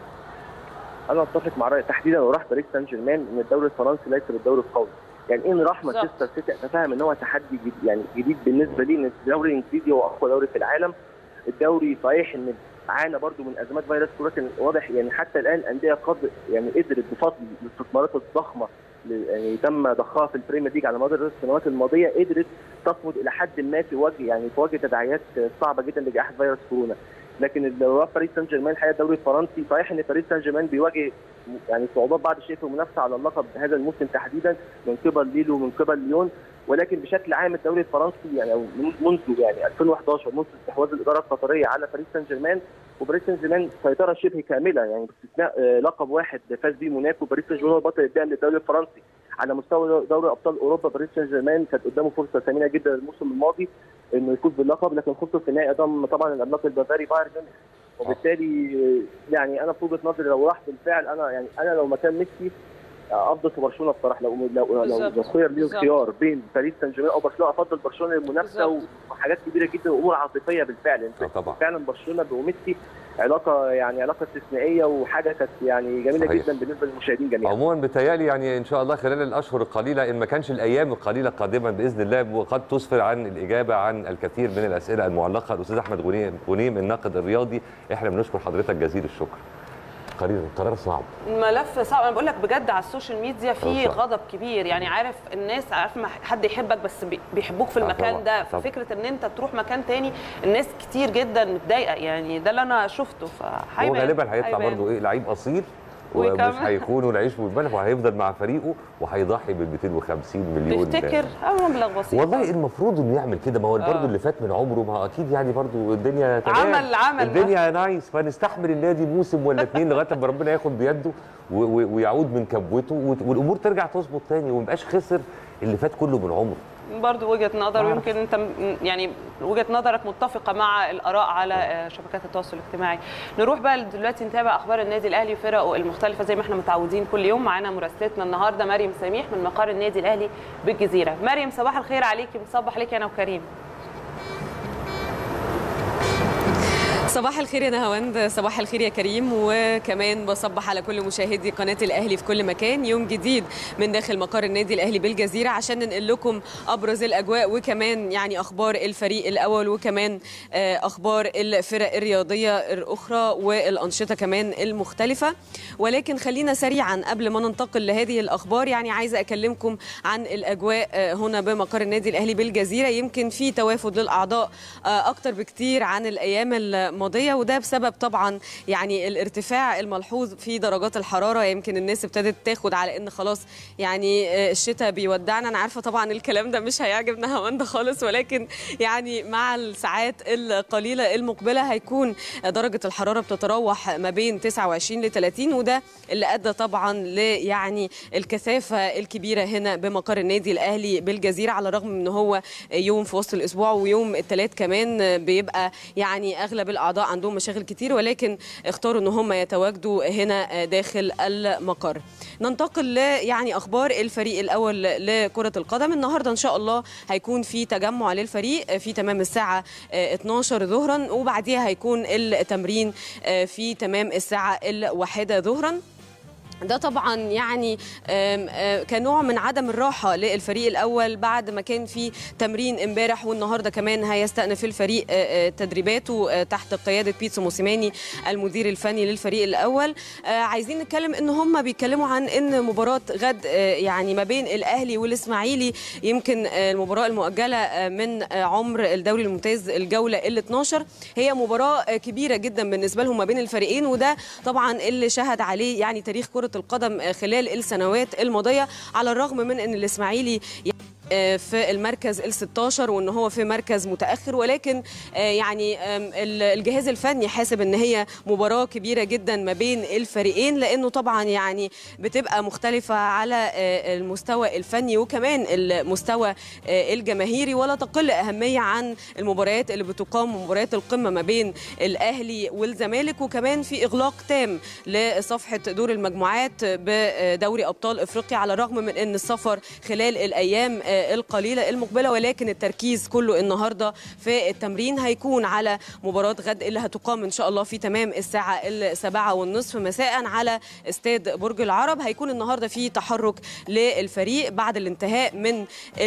انا اتفق مع رايي تحديدا لو راح باريس سان جيرمان ان الدوري الفرنسي ليس بالدوري القوي يعني ان راح بالظبط. مانشستر سيتي اتفهم ان هو تحدي جديد يعني جديد بالنسبه لي ان الدوري الانجليزي هو اقوى دوري في العالم الدوري صحيح ان عانى برضو من ازمات فيروس كورونا لكن واضح يعني حتى الان الانديه قد يعني قدرت بفضل الاستثمارات الضخمه اللي يعني تم ضخها في البريمير ليج على مدار السنوات الماضيه قدرت تصمد الى حد ما في وجه يعني في وجه تداعيات صعبه جدا لجائحه فيروس كورونا لكن لو راح باريس سان جيرمان الحقيقه الدوري الفرنسي صحيح ان باريس سان جيرمان بيواجه يعني صعوبات بعض الشيء في المنافسه على اللقب هذا الموسم تحديدا من قبل ليلو ومن قبل ليون ولكن بشكل عام الدوري الفرنسي يعني أو من- منذ يعني 2011 منذ استحواذ الاداره القطريه على باريس سان جيرمان وباريس سان جيرمان سيطره شبه كامله يعني باستثناء آه، لقب واحد فاز بيه موناكو باريس سان جيرمان هو البطل الدائم للدوري الفرنسي على مستوى دوري ابطال اوروبا باريس سان جيرمان كانت قدامه فرصه ثمينه جدا الموسم الماضي انه يفوز باللقب لكن خسر في النهائي امام طبعا العملاق البافاري بايرن ميونخ وبالتالي آه، يعني انا في وجهه نظري لو راح بالفعل انا يعني انا لو مكان ميسي آه، افضل في برشلونه بصراحه لو لو لو, بالظبط. لو خير لي بالظبط. الخيار بين باريس سان جيرمان او برشلونه افضل برشلونه للمنافسه بالظبط. وحاجات كبيره جدا وامور عاطفيه بالفعل آه، طبعا فعلا برشلونه وميسي علاقه يعني علاقه استثنائيه وحاجه كانت يعني جميله صحيح. جدا بالنسبه للمشاهدين جميعا عموما بتهيألي يعني ان شاء الله خلال الاشهر القليله ان ما كانش الايام القليله قادما باذن الله وقد تسفر عن الاجابه عن الكثير من الاسئله المعلقه الاستاذ احمد غنيم غنيم الناقد الرياضي احنا بنشكر حضرتك جزيل الشكر قرير قرار صعب الملف صعب انا بقول لك بجد على السوشيال ميديا في آه، صح. غضب كبير يعني عارف الناس عارف ما حد يحبك بس بي- بيحبوك في آه، المكان طبعاً، ده طبعاً. ففكره ان انت تروح مكان تاني الناس كتير جدا متضايقه يعني ده اللي انا شفته هو فهيبان غالبا هيطلع هيبان. برضه ايه لعيب اصيل ومش وكمان- هيخون العيش والملح وهيفضل مع فريقه وهيضحي بال 250 مليون تفتكر اه مبلغ بسيط والله المفروض انه يعمل كده ما هو آه. برضه اللي فات من عمره ما هو اكيد يعني برضه الدنيا تمام عمل- عمل الدنيا نايس فنستحمل النادي موسم ولا اتنين لغايه ما ربنا ياخد بيده و- و- ويعود من كبوته وت- والامور ترجع تظبط تاني وما يبقاش خسر اللي فات كله من عمره برضو وجهه نظر ما ويمكن انت م- يعني وجهه نظرك متفقه مع الاراء على آه، شبكات التواصل الاجتماعي نروح بقى دلوقتي نتابع اخبار النادي الاهلي وفرقه المختلفه زي ما احنا متعودين كل يوم معانا مراسلتنا النهارده مريم سميح من مقر النادي الاهلي بالجزيره مريم صباح الخير عليكي مصبح عليكي انا وكريم صباح الخير يا نهاوند صباح الخير يا كريم وكمان بصبح على كل مشاهدي قناة الأهلي في كل مكان يوم جديد من داخل مقر النادي الأهلي بالجزيرة عشان ننقل لكم أبرز الأجواء وكمان يعني أخبار الفريق الأول وكمان آه، أخبار الفرق الرياضية الأخرى والأنشطة كمان المختلفة ولكن خلينا سريعا قبل ما ننتقل لهذه الأخبار يعني عايزة أكلمكم عن الأجواء آه، هنا بمقر النادي الأهلي بالجزيرة يمكن في توافد للأعضاء آه، أكتر بكتير عن الأيام الماضية وده بسبب طبعا يعني الارتفاع الملحوظ في درجات الحرارة يمكن الناس ابتدت تاخد على إن خلاص يعني آه، الشتاء بيودعنا أنا عارفة طبعا الكلام ده مش هيعجب نهاوند خالص ولكن يعني مع الساعات القليلة المقبلة هيكون درجة الحرارة بتتراوح ما بين 29 ل 30 وده اللي أدى طبعا ل يعني الكثافة الكبيرة هنا بمقر النادي الأهلي بالجزيرة على الرغم من هو يوم في وسط الأسبوع ويوم الثلاث كمان بيبقى يعني أغلب الأعضاء عندهم مشاغل كتير ولكن اختاروا ان هم يتواجدوا هنا داخل المقر ننتقل ل يعني اخبار الفريق الاول لكره القدم النهارده ان شاء الله هيكون في تجمع للفريق في تمام الساعه 12 ظهرا وبعديها هيكون التمرين في تمام الساعه الواحدة ظهرا ده طبعا يعني آم، آه، كنوع من عدم الراحه للفريق الاول بعد ما كان في تمرين امبارح والنهارده كمان هيستأنف الفريق آه، آه، تدريباته آه، تحت قياده بيتسو موسيماني المدير الفني للفريق الاول آه، عايزين نتكلم ان هم بيتكلموا عن ان مباراه غد آه، يعني ما بين الاهلي والاسماعيلي يمكن آه، المباراه المؤجله آه، من آه، عمر الدوري الممتاز الجوله ال 12 هي مباراه آه، كبيره جدا بالنسبه لهم ما بين الفريقين وده طبعا اللي شهد عليه يعني تاريخ كره القدم آه، خلال السنوات الماضيه على الرغم من ان الاسماعيلي آه، في المركز ال 16 وان هو في مركز متاخر ولكن آه، يعني آم، ال- الجهاز الفني حاسب ان هي مباراه كبيره جدا ما بين الفريقين لانه طبعا يعني بتبقى مختلفه على آه، المستوى الفني وكمان المستوى آه، الجماهيري ولا تقل اهميه عن المباريات اللي بتقام مباريات القمه ما بين الاهلي والزمالك وكمان في اغلاق تام لصفحه دور المجموعات بدوري ابطال افريقيا على الرغم من ان السفر خلال الايام آه، القليله المقبله ولكن التركيز كله النهارده في التمرين هيكون على مباراه غد اللي هتقام ان شاء الله في تمام الساعه السابعه والنصف مساء على استاد برج العرب هيكون النهارده في تحرك للفريق بعد الانتهاء من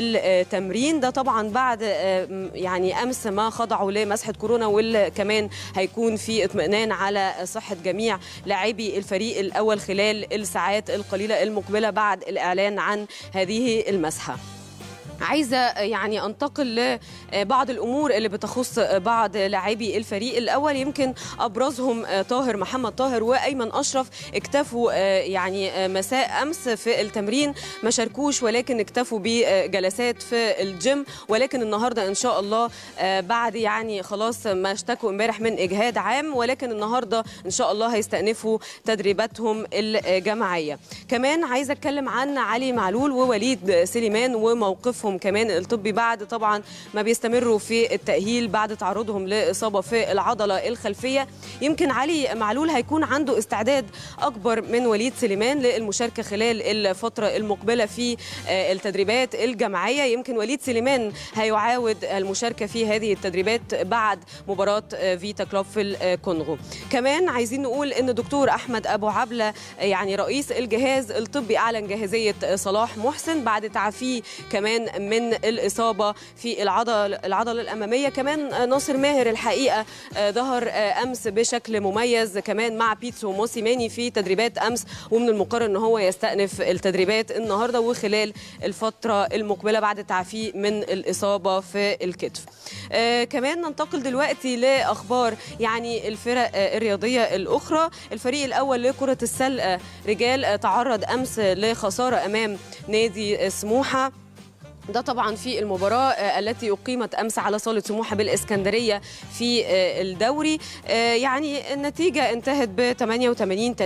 التمرين ده طبعا بعد آه، يعني امس ما خضعوا لمسحه كورونا واللي كمان هيكون في اطمئنان على صحه جميع لاعبي الفريق الاول خلال الساعات القليله المقبله بعد الاعلان عن هذه المسحه عايزه يعني انتقل لبعض الامور اللي بتخص بعض لاعبي الفريق الاول يمكن ابرزهم طاهر محمد طاهر وايمن اشرف اكتفوا يعني مساء امس في التمرين ما شاركوش ولكن اكتفوا بجلسات في الجيم ولكن النهارده ان شاء الله بعد يعني خلاص ما اشتكوا امبارح من اجهاد عام ولكن النهارده ان شاء الله هيستأنفوا تدريباتهم الجماعيه كمان عايزه اتكلم عن علي معلول ووليد سليمان وموقفهم كمان الطبي بعد طبعا ما بيستمروا في التأهيل بعد تعرضهم لإصابة في العضلة الخلفية يمكن علي معلول هيكون عنده استعداد أكبر من وليد سليمان للمشاركة خلال الفترة المقبلة في آه، التدريبات الجماعية يمكن وليد سليمان هيعاود المشاركة في هذه التدريبات بعد مباراة آه، فيتا كلوب في الكونغو كمان عايزين نقول ان دكتور احمد ابو عبله يعني رئيس الجهاز الطبي اعلن جاهزيه صلاح محسن بعد تعافيه كمان من الاصابه في العضله العضله الاماميه كمان ناصر ماهر الحقيقه ظهر امس بشكل مميز كمان مع بيتسو موسيماني في تدريبات امس ومن المقرر ان هو يستأنف التدريبات النهارده وخلال الفتره المقبله بعد تعافيه من الاصابه في الكتف آه كمان ننتقل دلوقتي لاخبار يعني الفرق آه الرياضيه الاخرى الفريق الاول لكره السله رجال آه تعرض امس لخساره امام نادي سموحه ده طبعا في المباراة آه، التي أقيمت أمس على صالة سموحة بالإسكندرية في آه، الدوري آه، يعني النتيجة انتهت ب 88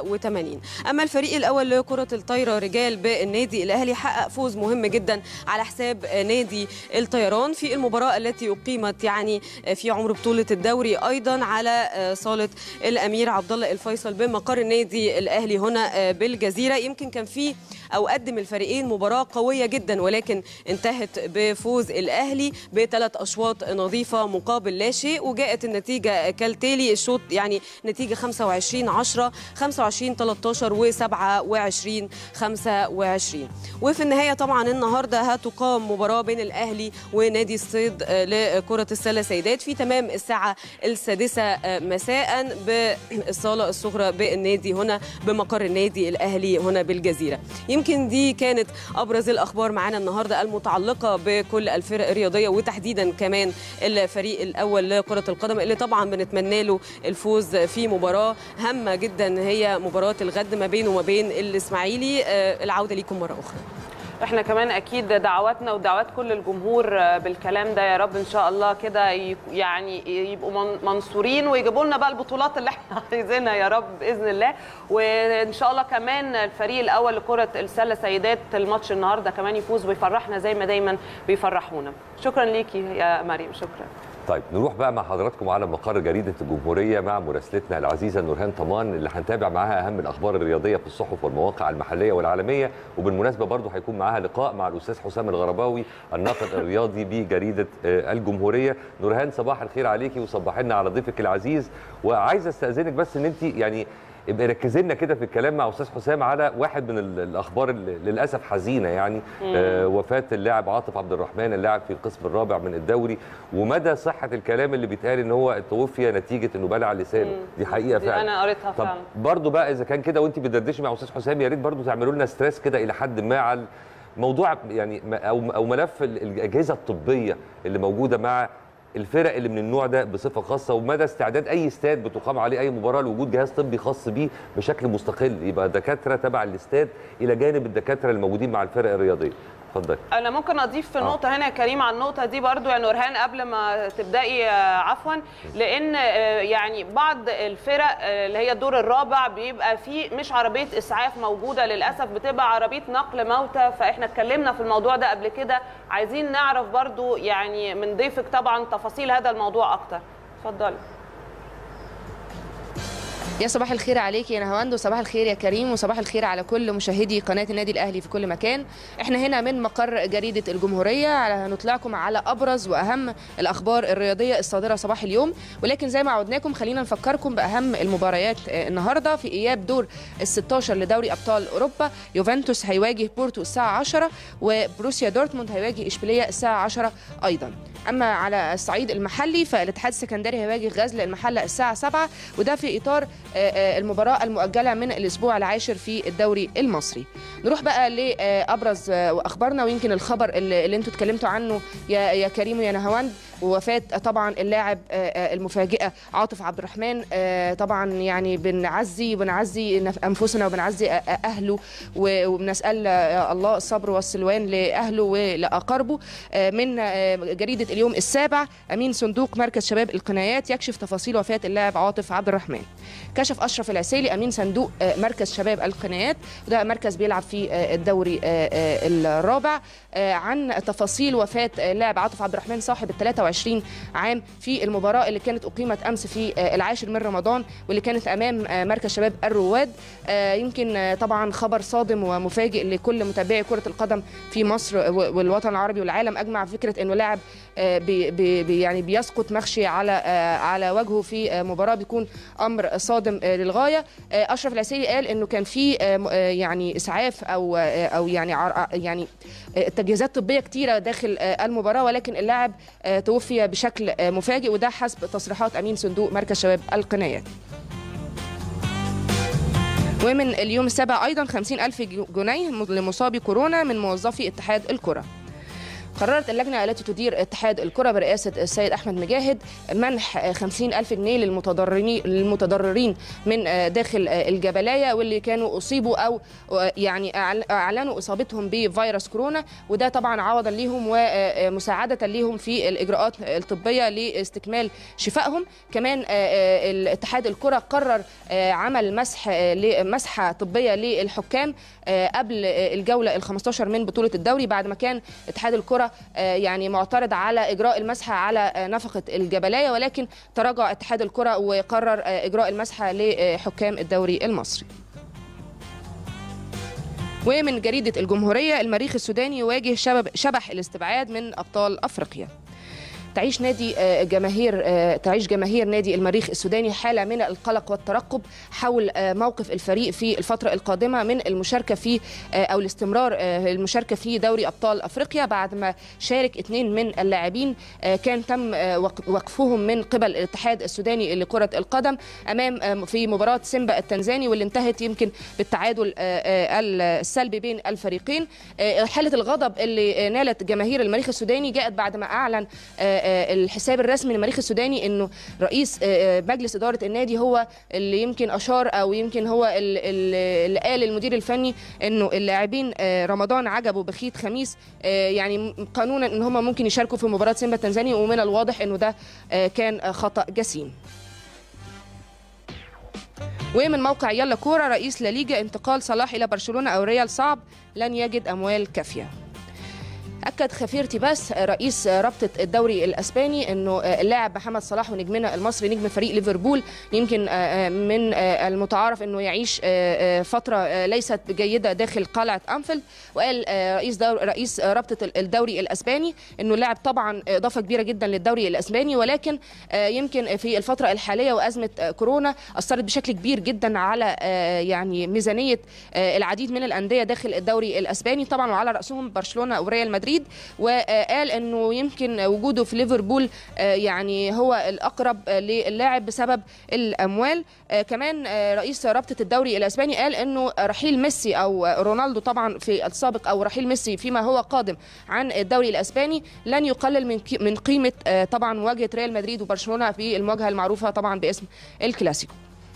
83 أما الفريق الأول لكرة الطايرة رجال بالنادي الأهلي حقق فوز مهم جدا على حساب آه، نادي الطيران في المباراة التي أقيمت يعني آه، في عمر بطولة الدوري أيضا على آه، صالة الأمير عبد الله الفيصل بمقر النادي الأهلي هنا آه، بالجزيرة يمكن كان في أو قدم الفريقين مباراة قوية جدا ولكن انتهت بفوز الأهلي بثلاث أشواط نظيفة مقابل لا شيء وجاءت النتيجة كالتالي الشوط يعني نتيجة 25 10 25 13 و 27 25 وفي النهاية طبعا النهاردة هتقام مباراة بين الأهلي ونادي الصيد آه، لكرة السلة سيدات في تمام الساعة السادسة آه، مساء بالصالة الصغرى بالنادي هنا بمقر النادي الأهلي هنا بالجزيرة يمكن دي كانت أبرز الأخبار معانا النهاردة المتعلقة بكل الفرق الرياضية وتحديدا كمان الفريق الأول لكرة القدم اللي طبعا بنتمنى له الفوز في مباراة هامة جدا هي مباراة الغد ما بينه وما بين الإسماعيلي آه، العودة ليكم مرة أخرى احنا كمان اكيد دعواتنا ودعوات كل الجمهور آه، بالكلام ده يا رب ان شاء الله كده ي- يعني يبقوا من- منصورين ويجيبوا لنا بقى البطولات اللي احنا عايزينها يا رب باذن الله وان شاء الله كمان الفريق الاول لكره السله سيدات الماتش النهارده كمان يفوز ويفرحنا زي ما دايما بيفرحونا شكرا ليكي يا مريم شكرا طيب نروح بقى مع حضراتكم على مقر جريدة الجمهورية مع مراسلتنا العزيزة نورهان طمان اللي هنتابع معاها أهم الأخبار الرياضية في الصحف والمواقع المحلية والعالمية وبالمناسبة برضو هيكون معاها لقاء مع الأستاذ حسام الغرباوي الناقد الرياضي بجريدة آه، الجمهورية نورهان صباح الخير عليكي وصباح لنا على ضيفك العزيز وعايز استأذنك بس إن أنت يعني يبقى ركز لنا كده في الكلام مع استاذ حسام على واحد من ال- الاخبار اللي للاسف حزينه يعني آه وفاه اللاعب عاطف عبد الرحمن اللاعب في القسم الرابع من الدوري ومدى صحه الكلام اللي بيتقال ان هو توفي نتيجه انه بلع لسانه مم. دي حقيقه دي فعلا انا قريتها طب فعلا برضه بقى اذا كان كده وانت بتدردشي مع استاذ حسام يا ريت برضه تعملوا لنا ستريس كده الى حد ما على موضوع يعني م- او او ملف ال- الاجهزه الطبيه اللي موجوده مع الفرق اللي من النوع ده بصفه خاصه ومدى استعداد اي استاد بتقام عليه اي مباراه لوجود جهاز طبي خاص بيه بشكل مستقل يبقى دكاتره تبع الاستاد الى جانب الدكاتره الموجودين مع الفرق الرياضيه اتفضل انا ممكن اضيف في آه. نقطه هنا يا كريم على النقطه دي برضو يعني نورهان قبل ما تبداي آه، عفوا لان آه، يعني بعض الفرق آه، اللي هي الدور الرابع بيبقى فيه مش عربيه اسعاف موجوده للاسف بتبقى عربيه نقل موتى فاحنا اتكلمنا في الموضوع ده قبل كده عايزين نعرف برضو يعني من ضيفك طبعا تفاصيل هذا الموضوع اكتر اتفضلي يا صباح الخير عليك يا نهاوند وصباح الخير يا كريم وصباح الخير على كل مشاهدي قناه النادي الاهلي في كل مكان احنا هنا من مقر جريده الجمهوريه على هنطلعكم على ابرز واهم الاخبار الرياضيه الصادره صباح اليوم ولكن زي ما عودناكم خلينا نفكركم باهم المباريات آه، النهارده في اياب دور ال 16 لدوري ابطال اوروبا يوفنتوس هيواجه بورتو الساعه 10 وبروسيا دورتموند هيواجه اشبيليه الساعه 10 ايضا اما على الصعيد المحلي فالاتحاد السكندري هيواجه غزل المحله الساعه 7 وده في اطار آه، آه، المباراه المؤجله من الاسبوع العاشر في الدوري المصري نروح بقى لابرز اخبارنا ويمكن الخبر اللي, اللي انتوا اتكلمتوا عنه يا يا كريم ويا نهاوند ووفاه طبعا اللاعب آه، آه، المفاجئه عاطف عبد الرحمن آه، طبعا يعني بنعزي بنعزي نف- انفسنا وبنعزي آه، آه، اهله و- وبنسال آه، الله الصبر والسلوان لاهله ولاقاربه آه، من آه، جريده اليوم السابع امين صندوق مركز شباب القنايات يكشف تفاصيل وفاه اللاعب عاطف عبد الرحمن كشف اشرف العسيلي امين صندوق آه، مركز شباب القنايات وده مركز بيلعب في آه، الدوري آه، آه، الرابع آه، عن تفاصيل وفاه آه، اللاعب عاطف عبد الرحمن صاحب ال 23 عام في المباراه اللي كانت اقيمت امس في آه، العاشر من رمضان واللي كانت امام آه، مركز شباب الرواد آه، يمكن آه، طبعا خبر صادم ومفاجئ لكل متابعي كره القدم في مصر و- والوطن العربي والعالم اجمع فكره انه لاعب آه، بي بي بي- يعني بيسقط مخشي على آه، على وجهه في آه، مباراه بيكون امر صادم آه، للغايه آه، اشرف العسيري قال انه كان في آه، م- آه، يعني اسعاف او آه، او يعني عر- يعني آه، تجهيزات طبيه كتيره داخل آه، المباراه ولكن اللاعب آه، توفي بشكل آه، مفاجئ وده حسب تصريحات امين صندوق مركز شباب القنايات ومن اليوم السابع أيضا 50 ألف جنيه لمصابي كورونا من موظفي اتحاد الكرة قررت اللجنة التي تدير اتحاد الكرة برئاسة السيد أحمد مجاهد منح 50 ألف جنيه للمتضررين للمتضررين من داخل الجبلاية واللي كانوا أصيبوا أو يعني أعل- أعلنوا إصابتهم بفيروس كورونا وده طبعا عوضا ليهم ومساعدة ليهم في الإجراءات الطبية لاستكمال شفائهم كمان الاتحاد الكرة قرر عمل مسح مسحة طبية للحكام قبل الجولة ال 15 من بطولة الدوري بعد ما كان اتحاد الكرة آه، يعني معترض على اجراء المسحه على آه، نفقه الجبلايه ولكن تراجع اتحاد الكره وقرر آه، اجراء المسحه لحكام الدوري المصري ومن جريدة الجمهورية المريخ السوداني يواجه شبب شبح الاستبعاد من أبطال أفريقيا تعيش نادي آه، جماهير آه، تعيش جماهير نادي المريخ السوداني حاله من القلق والترقب حول آه، موقف الفريق في الفتره القادمه من المشاركه في آه، او الاستمرار آه، المشاركه في دوري ابطال افريقيا بعد ما شارك اثنين من اللاعبين آه، كان تم آه، وق- وقفهم من قبل الاتحاد السوداني لكره القدم امام آه، في مباراه سيمبا التنزاني واللي انتهت يمكن بالتعادل آه، آه، السلبي بين الفريقين آه، حاله الغضب اللي آه، نالت جماهير المريخ السوداني جاءت بعد ما اعلن آه، آه، الحساب الرسمي للمريخ السوداني انه رئيس آه، آه، مجلس اداره النادي هو اللي يمكن اشار او يمكن هو ال- ال- اللي قال المدير الفني انه اللاعبين آه، رمضان عجب وبخيت خميس آه، يعني م- قانونا ان هم ممكن يشاركوا في مباراه سيمبا التنزاني ومن الواضح انه ده آه، كان آه، خطا جسيم ومن موقع يلا كوره رئيس لا ليجا انتقال صلاح الى برشلونه او ريال صعب لن يجد اموال كافيه اكد خفير تيباس رئيس رابطه الدوري الاسباني انه اللاعب محمد صلاح ونجمنا المصري نجم فريق ليفربول يمكن من المتعارف انه يعيش فتره ليست جيده داخل قلعه انفيلد وقال رئيس دور رئيس رابطه الدوري الاسباني انه اللاعب طبعا اضافه كبيره جدا للدوري الاسباني ولكن يمكن في الفتره الحاليه وازمه كورونا اثرت بشكل كبير جدا على يعني ميزانيه العديد من الانديه داخل الدوري الاسباني طبعا وعلى راسهم برشلونه وريال مدريد وقال انه يمكن وجوده في ليفربول يعني هو الاقرب للاعب بسبب الاموال كمان رئيس رابطه الدوري الاسباني قال انه رحيل ميسي او رونالدو طبعا في السابق او رحيل ميسي فيما هو قادم عن الدوري الاسباني لن يقلل من من قيمه طبعا مواجهه ريال مدريد وبرشلونه في المواجهه المعروفه طبعا باسم الكلاسيكو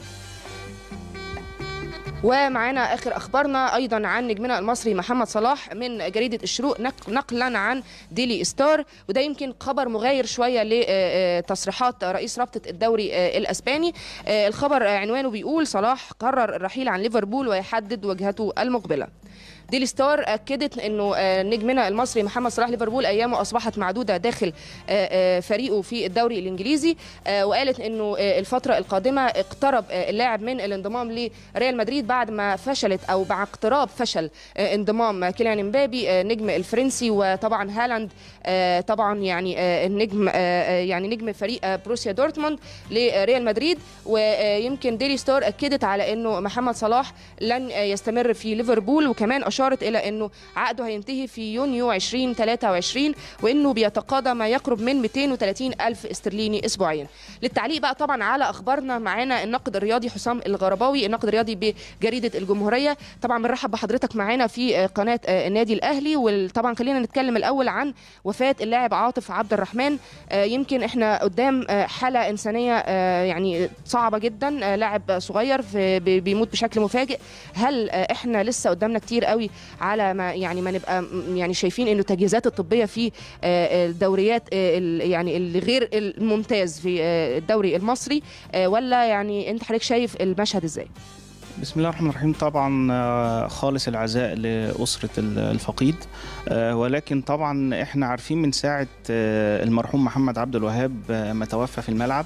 ومعانا اخر اخبارنا ايضا عن نجمنا المصري محمد صلاح من جريده الشروق نقلا عن ديلي ستار وده يمكن خبر مغاير شويه لتصريحات رئيس رابطه الدوري الاسباني الخبر عنوانه بيقول صلاح قرر الرحيل عن ليفربول ويحدد وجهته المقبله ديلي ستار اكدت انه نجمنا المصري محمد صلاح ليفربول ايامه اصبحت معدوده داخل فريقه في الدوري الانجليزي وقالت انه الفتره القادمه اقترب اللاعب من الانضمام لريال مدريد بعد ما فشلت او مع اقتراب فشل انضمام كيليان امبابي نجم الفرنسي وطبعا هالاند طبعا يعني النجم يعني نجم فريق بروسيا دورتموند لريال مدريد ويمكن ديلي ستار اكدت على انه محمد صلاح لن يستمر في ليفربول وكمان أشارت إلى أنه عقده هينتهي في يونيو 2023 وأنه بيتقاضى ما يقرب من 230 ألف استرليني أسبوعيا للتعليق بقى طبعا على أخبارنا معانا الناقد الرياضي حسام الغرباوي الناقد الرياضي بجريدة الجمهورية طبعا بنرحب بحضرتك معانا في قناة النادي الأهلي وطبعا خلينا نتكلم الأول عن وفاة اللاعب عاطف عبد الرحمن يمكن احنا قدام حالة إنسانية يعني صعبة جدا لاعب صغير بيموت بشكل مفاجئ هل احنا لسه قدامنا كتير قوي على ما يعني ما نبقى يعني شايفين انه التجهيزات الطبيه في الدوريات يعني الغير الممتاز في الدوري المصري ولا يعني انت حضرتك شايف المشهد ازاي؟ بسم الله الرحمن الرحيم طبعا خالص العزاء لأسرة الفقيد ولكن طبعا احنا عارفين من ساعة المرحوم محمد عبد الوهاب ما توفى في الملعب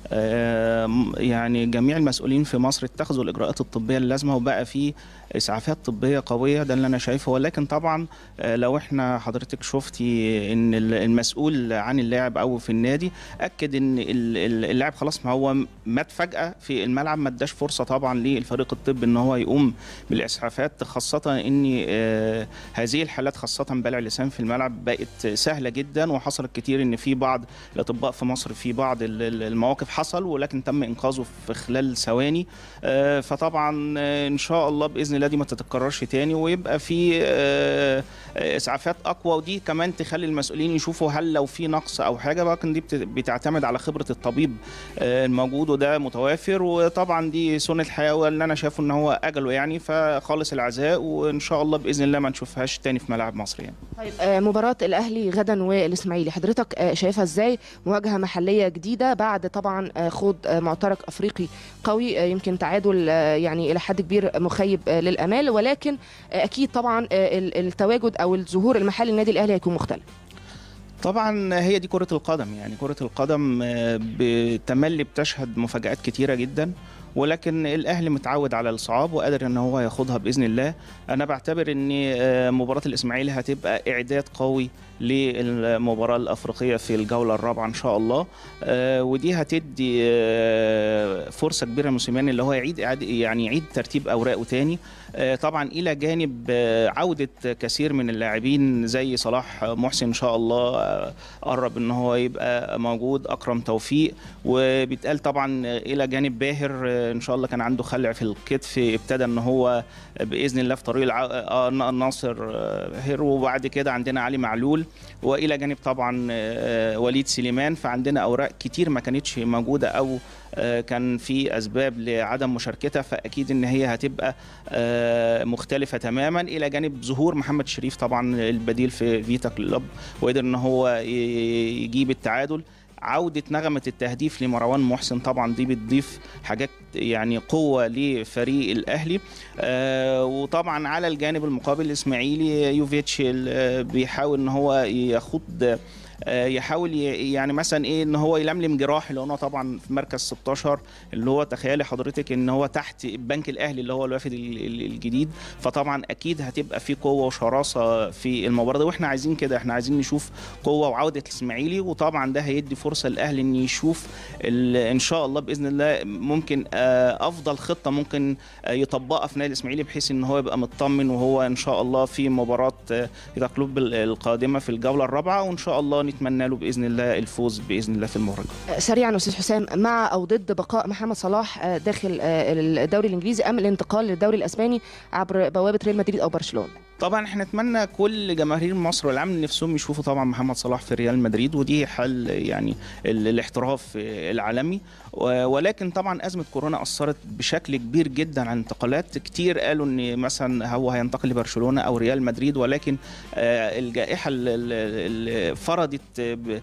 يعني جميع المسؤولين في مصر اتخذوا الاجراءات الطبيه اللازمه وبقى في اسعافات طبيه قويه ده اللي انا شايفه ولكن طبعا لو احنا حضرتك شفتي ان المسؤول عن اللاعب او في النادي اكد ان اللاعب خلاص ما هو مات فجاه في الملعب ما اداش فرصه طبعا للفريق الطبي ان هو يقوم بالاسعافات خاصه ان هذه الحالات خاصه بلع اللسان في الملعب بقت سهله جدا وحصلت كتير ان في بعض الاطباء في مصر في بعض المواقف حصل ولكن تم انقاذه في خلال ثواني فطبعا ان شاء الله باذن الله دي ما تتكررش تاني ويبقى في اسعافات اقوى ودي كمان تخلي المسؤولين يشوفوا هل لو في نقص او حاجه لكن دي بتعتمد على خبره الطبيب الموجود وده متوافر وطبعا دي سنه الحياه واللي انا شايفه ان هو اجله يعني فخالص العزاء وان شاء الله باذن الله ما نشوفهاش تاني في ملاعب مصر يعني. طيب مباراه الاهلي غدا والاسماعيلي حضرتك شايفها ازاي مواجهه محليه جديده بعد طبعا خوض معترك افريقي قوي يمكن تعادل يعني الى حد كبير مخيب للامال ولكن اكيد طبعا التواجد او الظهور المحلي النادي الاهلي هيكون مختلف طبعا هي دي كرة القدم يعني كرة القدم بتملي بتشهد مفاجآت كتيرة جدا ولكن الاهلي متعود على الصعاب وقادر ان هو ياخدها باذن الله انا بعتبر ان مباراه الاسماعيلي هتبقى اعداد قوي للمباراه الافريقيه في الجوله الرابعه ان شاء الله ودي هتدي فرصه كبيره لموسيماني اللي هو يعيد يعني يعيد ترتيب اوراقه تاني طبعا الى جانب عوده كثير من اللاعبين زي صلاح محسن ان شاء الله قرب ان هو يبقى موجود اكرم توفيق وبيتقال طبعا الى جانب باهر ان شاء الله كان عنده خلع في الكتف ابتدى ان هو باذن الله في طريق الع... ناصر هير وبعد كده عندنا علي معلول والى جانب طبعا وليد سليمان فعندنا اوراق كتير ما كانتش موجوده او كان في اسباب لعدم مشاركتها فاكيد ان هي هتبقى مختلفه تماما الى جانب ظهور محمد شريف طبعا البديل في فيتا كلوب وقدر ان هو يجيب التعادل عوده نغمه التهديف لمروان محسن طبعا دي بتضيف حاجات يعني قوه لفريق الاهلي آه وطبعا على الجانب المقابل الاسماعيلي يوفيتش ال- بيحاول ان هو ياخد آه، يحاول ي- يعني مثلا ايه ان هو يلملم جراح اللي هو طبعا في مركز 16 اللي هو تخيلي حضرتك ان هو تحت البنك الاهلي اللي هو الوافد ال- ال- الجديد فطبعا اكيد هتبقى في قوه وشراسه في المباراه دي واحنا عايزين كده احنا عايزين نشوف قوه وعوده الاسماعيلي وطبعا ده هيدي فرصه للاهلي ان يشوف ال- ان شاء الله باذن الله ممكن آه، افضل خطه ممكن آه، يطبقها في نادي الاسماعيلي بحيث ان هو يبقى مطمن وهو ان شاء الله في مباراه آه، يتقلب القادمه في الجوله الرابعه وان شاء الله نتمنى له باذن الله الفوز باذن الله في المهرجان سريعا استاذ حسام مع او ضد بقاء محمد صلاح آه، داخل آه، الدوري الانجليزي ام الانتقال للدوري الاسباني عبر بوابه ريال مدريد او برشلونه طبعا احنا نتمنى كل جماهير مصر والعالم نفسهم يشوفوا طبعا محمد صلاح في ريال مدريد ودي حل يعني ال- الاحتراف العالمي و- ولكن طبعا ازمه كورونا اثرت بشكل كبير جدا على الانتقالات كتير قالوا ان مثلا هو هينتقل لبرشلونه او ريال مدريد ولكن آه، الجائحه اللي فرضت ب-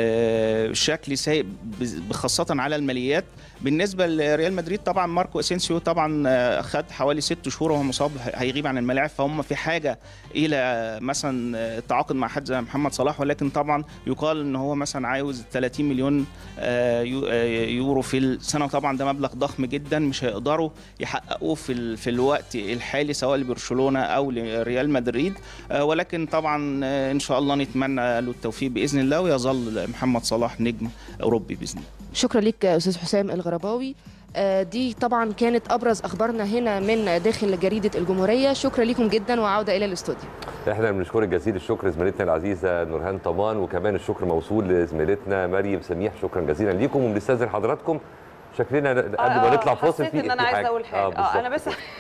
آه، شكل سيء ب- خاصه على الماليات بالنسبه لريال مدريد طبعا ماركو اسينسيو طبعا آه، خد حوالي ست شهور وهو مصاب هيغيب عن الملاعب فهم في حاجه الى مثلا التعاقد مع حد زي محمد صلاح ولكن طبعا يقال ان هو مثلا عاوز 30 مليون آه، يو- آه، يورو في السنه طبعا ده مبلغ ضخم جدا مش هيقدروا يحققوه في ال- في الوقت الحالي سواء لبرشلونه او لريال مدريد آه، ولكن طبعا آه، ان شاء الله نتمنى له التوفيق باذن الله ويظل محمد صلاح نجم اوروبي باذن الله شكرا لك استاذ حسام الغرباوي آه، دي طبعا كانت ابرز اخبارنا هنا من داخل جريده الجمهوريه شكرا لكم جدا وعوده الى الاستوديو احنا بنشكرك جزيل الشكر زميلتنا العزيزه نورهان طمان وكمان الشكر موصول لزميلتنا مريم سميح شكرا جزيلا ليكم وبنستاذن حضراتكم شكلنا قبل ما آه، نطلع فاصل حسيت في ان انا في عايزه اقول حاجه اه انا بس بالظبط.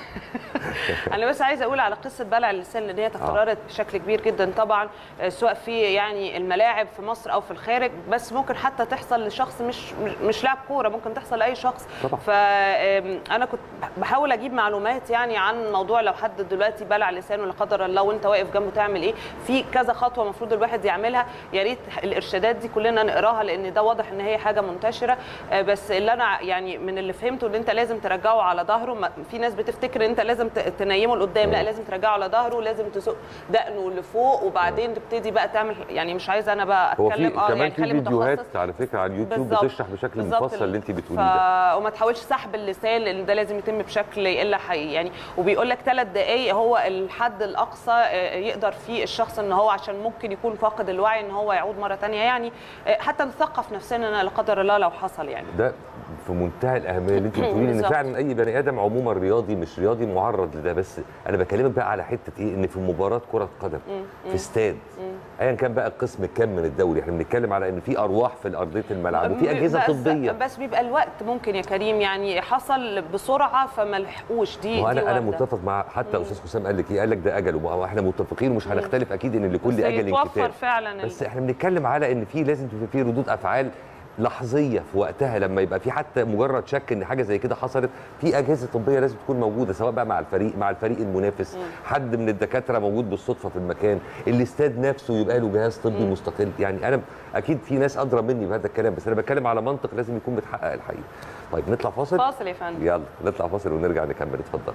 انا بس عايزه اقول على قصه بلع اللسان لان هي تكررت بشكل كبير جدا طبعا آه، سواء في يعني الملاعب في مصر او في الخارج بس ممكن حتى تحصل لشخص مش مش- مش لاعب كوره ممكن تحصل لاي شخص طبعا. فانا كنت بحاول اجيب معلومات يعني عن موضوع لو حد دلوقتي بلع لسانه لا قدر الله وانت واقف جنبه تعمل ايه في كذا خطوه المفروض الواحد يعملها يا ريت الارشادات دي كلنا نقراها لان ده واضح ان هي حاجه منتشره آه، بس اللي انا يعني من اللي فهمته ان انت لازم ترجعه على ظهره ما- في ناس بتفتكر ان انت لازم ت- تنيمه لقدام لا لازم ترجعه على ظهره لازم تزق دقنه لفوق وبعدين تبتدي بقى تعمل يعني مش عايزه انا بقى هو في اتكلم اه كمان يعني في خلي فيديوهات متخصص على فكره على اليوتيوب بالظبط. بتشرح بشكل بالظبط مفصل اللي انت ف... بتقوليه ده وما تحاولش سحب اللسان لان ده لازم يتم بشكل الا حقيقي يعني وبيقول لك ثلاث دقائق هو الحد الاقصى آه، يقدر فيه الشخص ان هو عشان ممكن يكون فاقد الوعي ان هو يعود مره ثانيه يعني آه، حتى نثقف نفسنا لا قدر الله لو حصل يعني ده في منتهى الاهميه اللي انت بتقوليه ان بالظبط. فعلا اي بني ادم عموما رياضي مش رياضي معرض لده بس انا بكلمك بقى على حته ايه ان في مباراه كره قدم مم. في استاد ايا كان بقى القسم كام من الدوري احنا بنتكلم على ان في ارواح في ارضيه الملعب وفي اجهزه بس طبيه بس بيبقى الوقت ممكن يا كريم يعني حصل بسرعه فما لحقوش دي وانا دي انا واردة. متفق مع حتى استاذ حسام قال لك ايه قال لك ده اجل واحنا متفقين ومش هنختلف اكيد ان لكل بس اجل يتوفر انكتاب فعلا ال- بس احنا بنتكلم على ان في لازم تبقى في ردود افعال لحظيه في وقتها لما يبقى في حتى مجرد شك ان حاجه زي كده حصلت في اجهزه طبيه لازم تكون موجوده سواء بقى مع الفريق مع الفريق المنافس حد من الدكاتره موجود بالصدفه في المكان الاستاد نفسه يبقى له جهاز طبي مستقل يعني انا اكيد في ناس ادرى مني بهذا الكلام بس انا بتكلم على منطق لازم يكون بتحقق الحقيقه طيب نطلع فاصل فاصل يا فندم يلا نطلع فاصل ونرجع نكمل اتفضل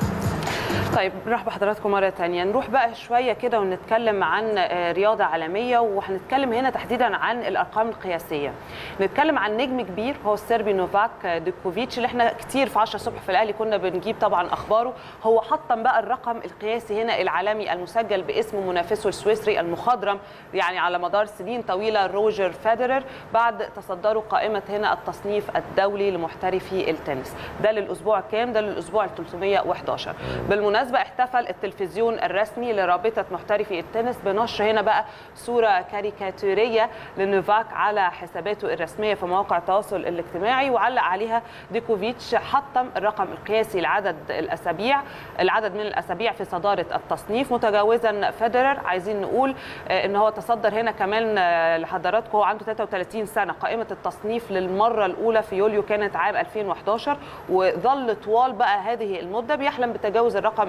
طيب نرحب بحضراتكم مرة تانية نروح بقى شوية كده ونتكلم عن آه، رياضة عالمية وهنتكلم هنا تحديدا عن الأرقام القياسية نتكلم عن نجم كبير هو السربي نوفاك ديكوفيتش اللي احنا كتير في 10 الصبح في الأهلي كنا بنجيب طبعا أخباره هو حطم بقى الرقم القياسي هنا العالمي المسجل باسم منافسه السويسري المخضرم يعني على مدار سنين طويلة روجر فيدرر بعد تصدروا قائمة هنا التصنيف الدولي لمحترفي التنس ده للأسبوع كام ده للأسبوع ال 311 بالمناسبة احتفل التلفزيون الرسمي لرابطة محترفي التنس بنشر هنا بقى صورة كاريكاتورية لنوفاك على حساباته الرسمية في مواقع التواصل الاجتماعي وعلق عليها ديكوفيتش حطم الرقم القياسي لعدد الأسابيع العدد من الأسابيع في صدارة التصنيف متجاوزا فيدرر عايزين نقول آه، ان هو تصدر هنا كمان آه، لحضراتكم هو عنده 33 سنة قائمة التصنيف للمرة الأولى في يوليو كانت عام 2011 وظل طوال بقى هذه المدة بيحلم بتجاوز الرقم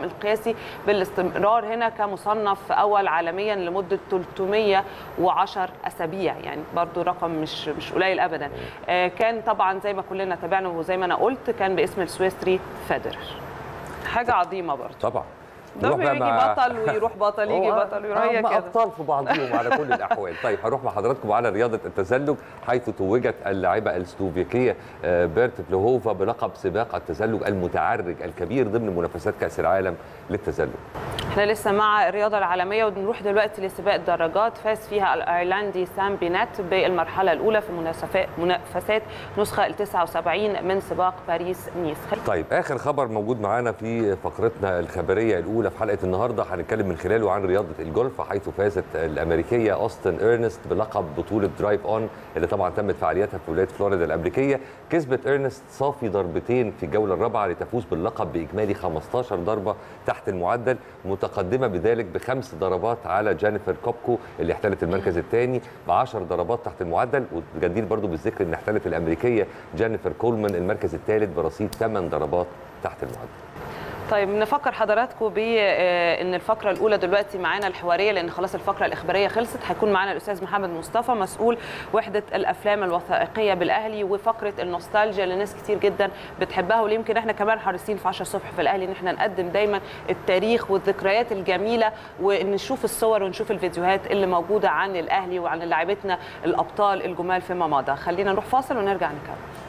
الرقم القياسي بالاستمرار هنا كمصنف اول عالميا لمده 310 اسابيع يعني برضو رقم مش مش قليل ابدا آه، كان طبعا زي ما كلنا تابعنا وزي ما انا قلت كان باسم السويسري فيدرر حاجه عظيمه برضو طبعا ده نروح بقى بيجي مع- بطل ويروح بطل يجي هو- بطل ويروح هي هم كده ابطال في بعضهم على كل الاحوال طيب هروح مع حضراتكم على رياضه التزلج حيث توجت اللاعبه السلوفيكيه آه، بيرت بلوهوفا بلقب سباق التزلج المتعرج الكبير ضمن منافسات كاس العالم للتزلج احنا لسه مع الرياضه العالميه ونروح دلوقتي لسباق الدراجات فاز فيها الايرلندي سام بينات بالمرحله الاولى في منافسات منافسات نسخه ال 79 من سباق باريس نيس طيب اخر خبر موجود معانا في فقرتنا الخبريه الاولى في حلقه النهارده هنتكلم من خلاله عن رياضه الجولف حيث فازت الامريكيه اوستن ايرنست بلقب بطوله درايف اون اللي طبعا تمت فعالياتها في ولايه فلوريدا الامريكيه كسبت ايرنست صافي ضربتين في الجوله الرابعه لتفوز باللقب باجمالي 15 ضربه تحت المعدل متقدمه بذلك بخمس ضربات على جينيفر كوبكو اللي احتلت المركز الثاني ب 10 ضربات تحت المعدل والجدير برضو بالذكر ان احتلت الامريكيه جينيفر كولمان المركز الثالث برصيد 8 ضربات تحت المعدل طيب نفكر حضراتكم بان الفقره الاولى دلوقتي معانا الحواريه لان خلاص الفقره الاخباريه خلصت هيكون معانا الاستاذ محمد مصطفى مسؤول وحده الافلام الوثائقيه بالاهلي وفقره النوستالجيا اللي ناس كتير جدا بتحبها ويمكن احنا كمان حريصين في 10 الصبح في الاهلي ان احنا نقدم دايما التاريخ والذكريات الجميله ونشوف الصور ونشوف الفيديوهات اللي موجوده عن الاهلي وعن لاعبتنا الابطال الجمال فيما مضى خلينا نروح فاصل ونرجع نكمل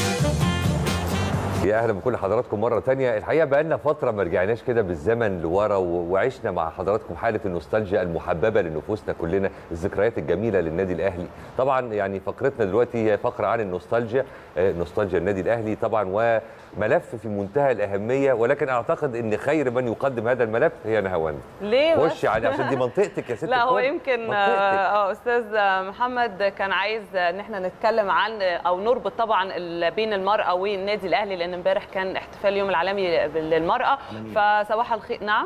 يا اهلا بكل حضراتكم مره تانية الحقيقه بقى لنا فتره ما رجعناش كده بالزمن لورا و- وعشنا مع حضراتكم حاله النوستالجيا المحببه لنفوسنا كلنا الذكريات الجميله للنادي الاهلي طبعا يعني فقرتنا دلوقتي هي فقره عن النوستالجيا آه، نوستالجيا النادي الاهلي طبعا وملف في منتهى الاهميه ولكن اعتقد ان خير من يقدم هذا الملف هي نهاوند ليه بس؟ خش يعني عشان دي منطقتك يا ست لا هو الكل. يمكن منطقتك. اه استاذ محمد كان عايز ان احنا نتكلم عن او نربط طبعا ال- بين المراه والنادي الاهلي لان امبارح كان احتفال اليوم العالمي للمراه فصباح الخير نعم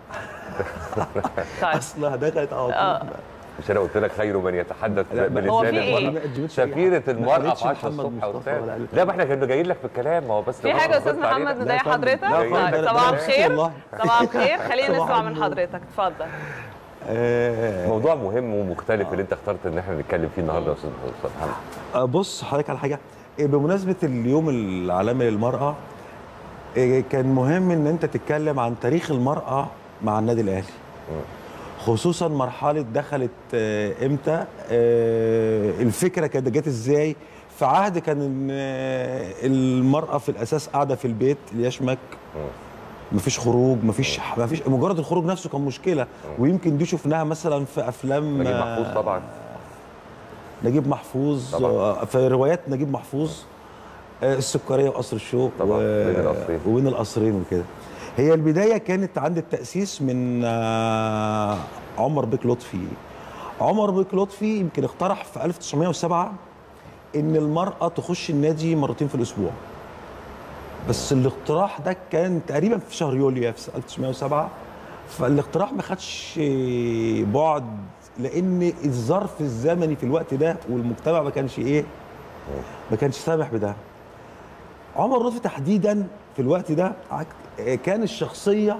طيب اصلها دخلت على آه. طول مش انا قلت لك خير من يتحدث لا، بلسان هو في إيه؟ المرأة. ما قدمتش سفيرة ما المرأة قالتش في 10 محمد الصبح مصطفى وبتاع ولا قالت لا ما احنا كنا جايين لك في الكلام ما هو بس في لو حاجه أنا استاذ ردت عليك- محمد لا مضايق يا فندم. حضرتك لا يا فندم، طيب ده صباح بالعكس الخير والله. صباح الخير خلينا صباح نسمع من النور. حضرتك اتفضل آه موضوع مهم ومختلف اللي انت اخترت ان احنا نتكلم فيه النهارده يا استاذ أستاذ محمد آه، بص حضرتك على حاجه إيه، بمناسبه اليوم العالمي للمراه إيه، كان مهم ان انت تتكلم عن تاريخ المراه مع النادي الاهلي خصوصا مرحله دخلت آه، امتى آه، الفكره كانت جت ازاي في عهد كان إن، آه، المراه في الاساس قاعده في البيت يشمك مفيش خروج مفيش مفيش مجرد الخروج نفسه كان مشكله ويمكن دي شفناها مثلا في افلام نجيب آه، محفوظ طبعا نجيب محفوظ طبعاً. آه، في روايات نجيب محفوظ آه، السكريه وقصر الشوق طبعاً، بين القصرين. وبين القصرين وكده هي البدايه كانت عند التاسيس من آه، عمر بيك لطفي عمر بيك لطفي يمكن اقترح في 1907 ان المراه تخش النادي مرتين في الاسبوع بس الاقتراح ده كان تقريبا في شهر يوليو في 1907 فالاقتراح ما خدش بعد لان الظرف الزمني في الوقت ده والمجتمع ما كانش ايه ما كانش سامح بده عمر لطفي تحديدا في الوقت ده عك- كان الشخصيه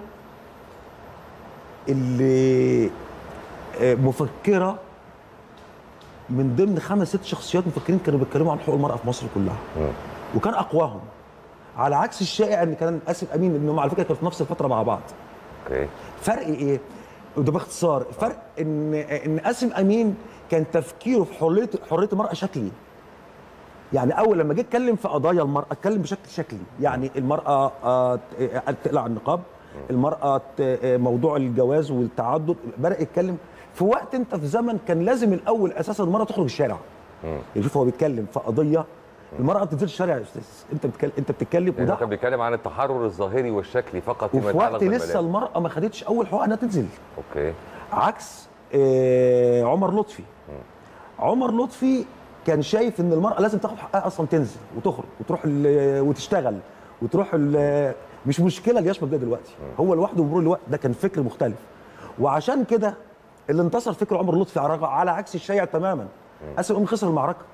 اللي آه، مفكره من ضمن خمس ست شخصيات مفكرين كانوا بيتكلموا عن حقوق المراه في مصر كلها وكان اقواهم على عكس الشائع ان كان اسف امين انهم على فكره كانوا في نفس الفتره مع بعض اوكي فرق ايه وده باختصار فرق ان ان قاسم امين كان تفكيره في حريه حريه المراه شكلي يعني اول لما جه اتكلم في قضايا المراه اتكلم بشكل شكلي يعني المراه آه، ت- تقلع النقاب المراه ت- آه، موضوع الجواز والتعدد بدا يتكلم في وقت انت في زمن كان لازم الاول اساسا المراه تخرج الشارع يعني شوف هو بيتكلم في قضيه المراه ما بتنزلش الشارع يا استاذ انت بتتكلم انت بتتكلم يعني وده هو كان بيتكلم عن التحرر الظاهري والشكلي فقط فيما وفي يتعلق وقت لسه بالملابس. المراه ما خدتش اول حقوقها انها تنزل اوكي عكس آه، عمر لطفي عمر لطفي كان شايف ان المراه لازم تاخد حقها اصلا تنزل وتخرج وتروح ال- وتشتغل وتروح ال- مش مشكله اللي يشمل ده دلوقتي هو لوحده بمرور الوقت ده كان فكر مختلف وعشان كده اللي انتصر فكر عمر لطفي على على عكس الشائع تماما قاسم امين خسر المعركه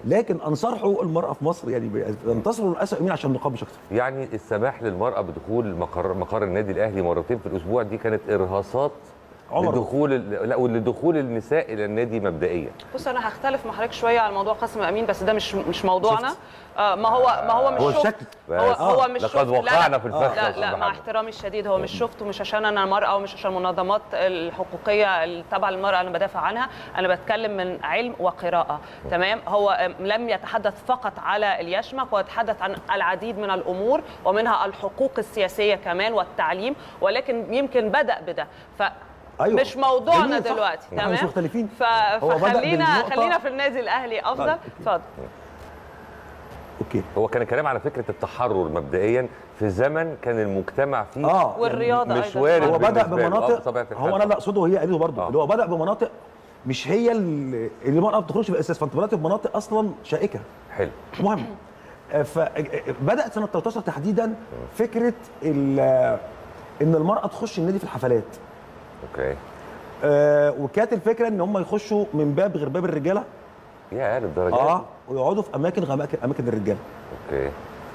لكن انصار حقوق المراه في مصر يعني بينتصروا للاسف مين عشان النقاب مش اكتر يعني السماح للمراه بدخول مقر مقر النادي الاهلي مرتين في الاسبوع دي كانت ارهاصات عمر. لدخول ال- لا ولدخول النساء الى النادي مبدئيا بص انا هختلف مع حضرتك شويه على موضوع قاسم امين بس ده مش مش موضوعنا شفت؟ آه ما هو ما هو مش هو شفت الشكل. هو, بس. هو آه. مش لقد شفت. لا، لا. وقعنا في الفخ يا لا أستاذ لا مع محمد. احترامي الشديد هو مش شفت ومش عشان انا مرأة ومش عشان المنظمات الحقوقيه التابعه للمرأة انا بدافع عنها انا بتكلم من علم وقراءه تمام هو آم، لم يتحدث فقط على اليشمك هو يتحدث عن العديد من الامور ومنها الحقوق السياسيه كمان والتعليم ولكن يمكن بدأ بده ف أيوة. مش موضوعنا جميل، صح. دلوقتي إحنا تمام مش مختلفين. ف... هو بدأ فخلينا بالنقطة- خلينا في النادي الاهلي افضل طيب، اتفضل اوكي هو كان الكلام على فكره التحرر مبدئيا في زمن كان المجتمع فيه اه والرياضة مش أيضاً. وارد هو بدا بالنسبة له. آه، بمناطق بطبيعة الحال. هو انا اللي اقصده وهي قالته برضه اللي هو بدا بمناطق مش هي اللي اللي المراه ما بتخرجش بالاساس فانت بدات بمناطق اصلا شائكه حلو المهم فبدات سنه 13 تحديدا فكره ال- ان المراه تخش النادي في الحفلات اوكي آه، وكانت الفكره ان هم يخشوا من باب غير باب الرجاله يا للدرجه اه ويقعدوا في اماكن غير اماكن اماكن الرجاله اوكي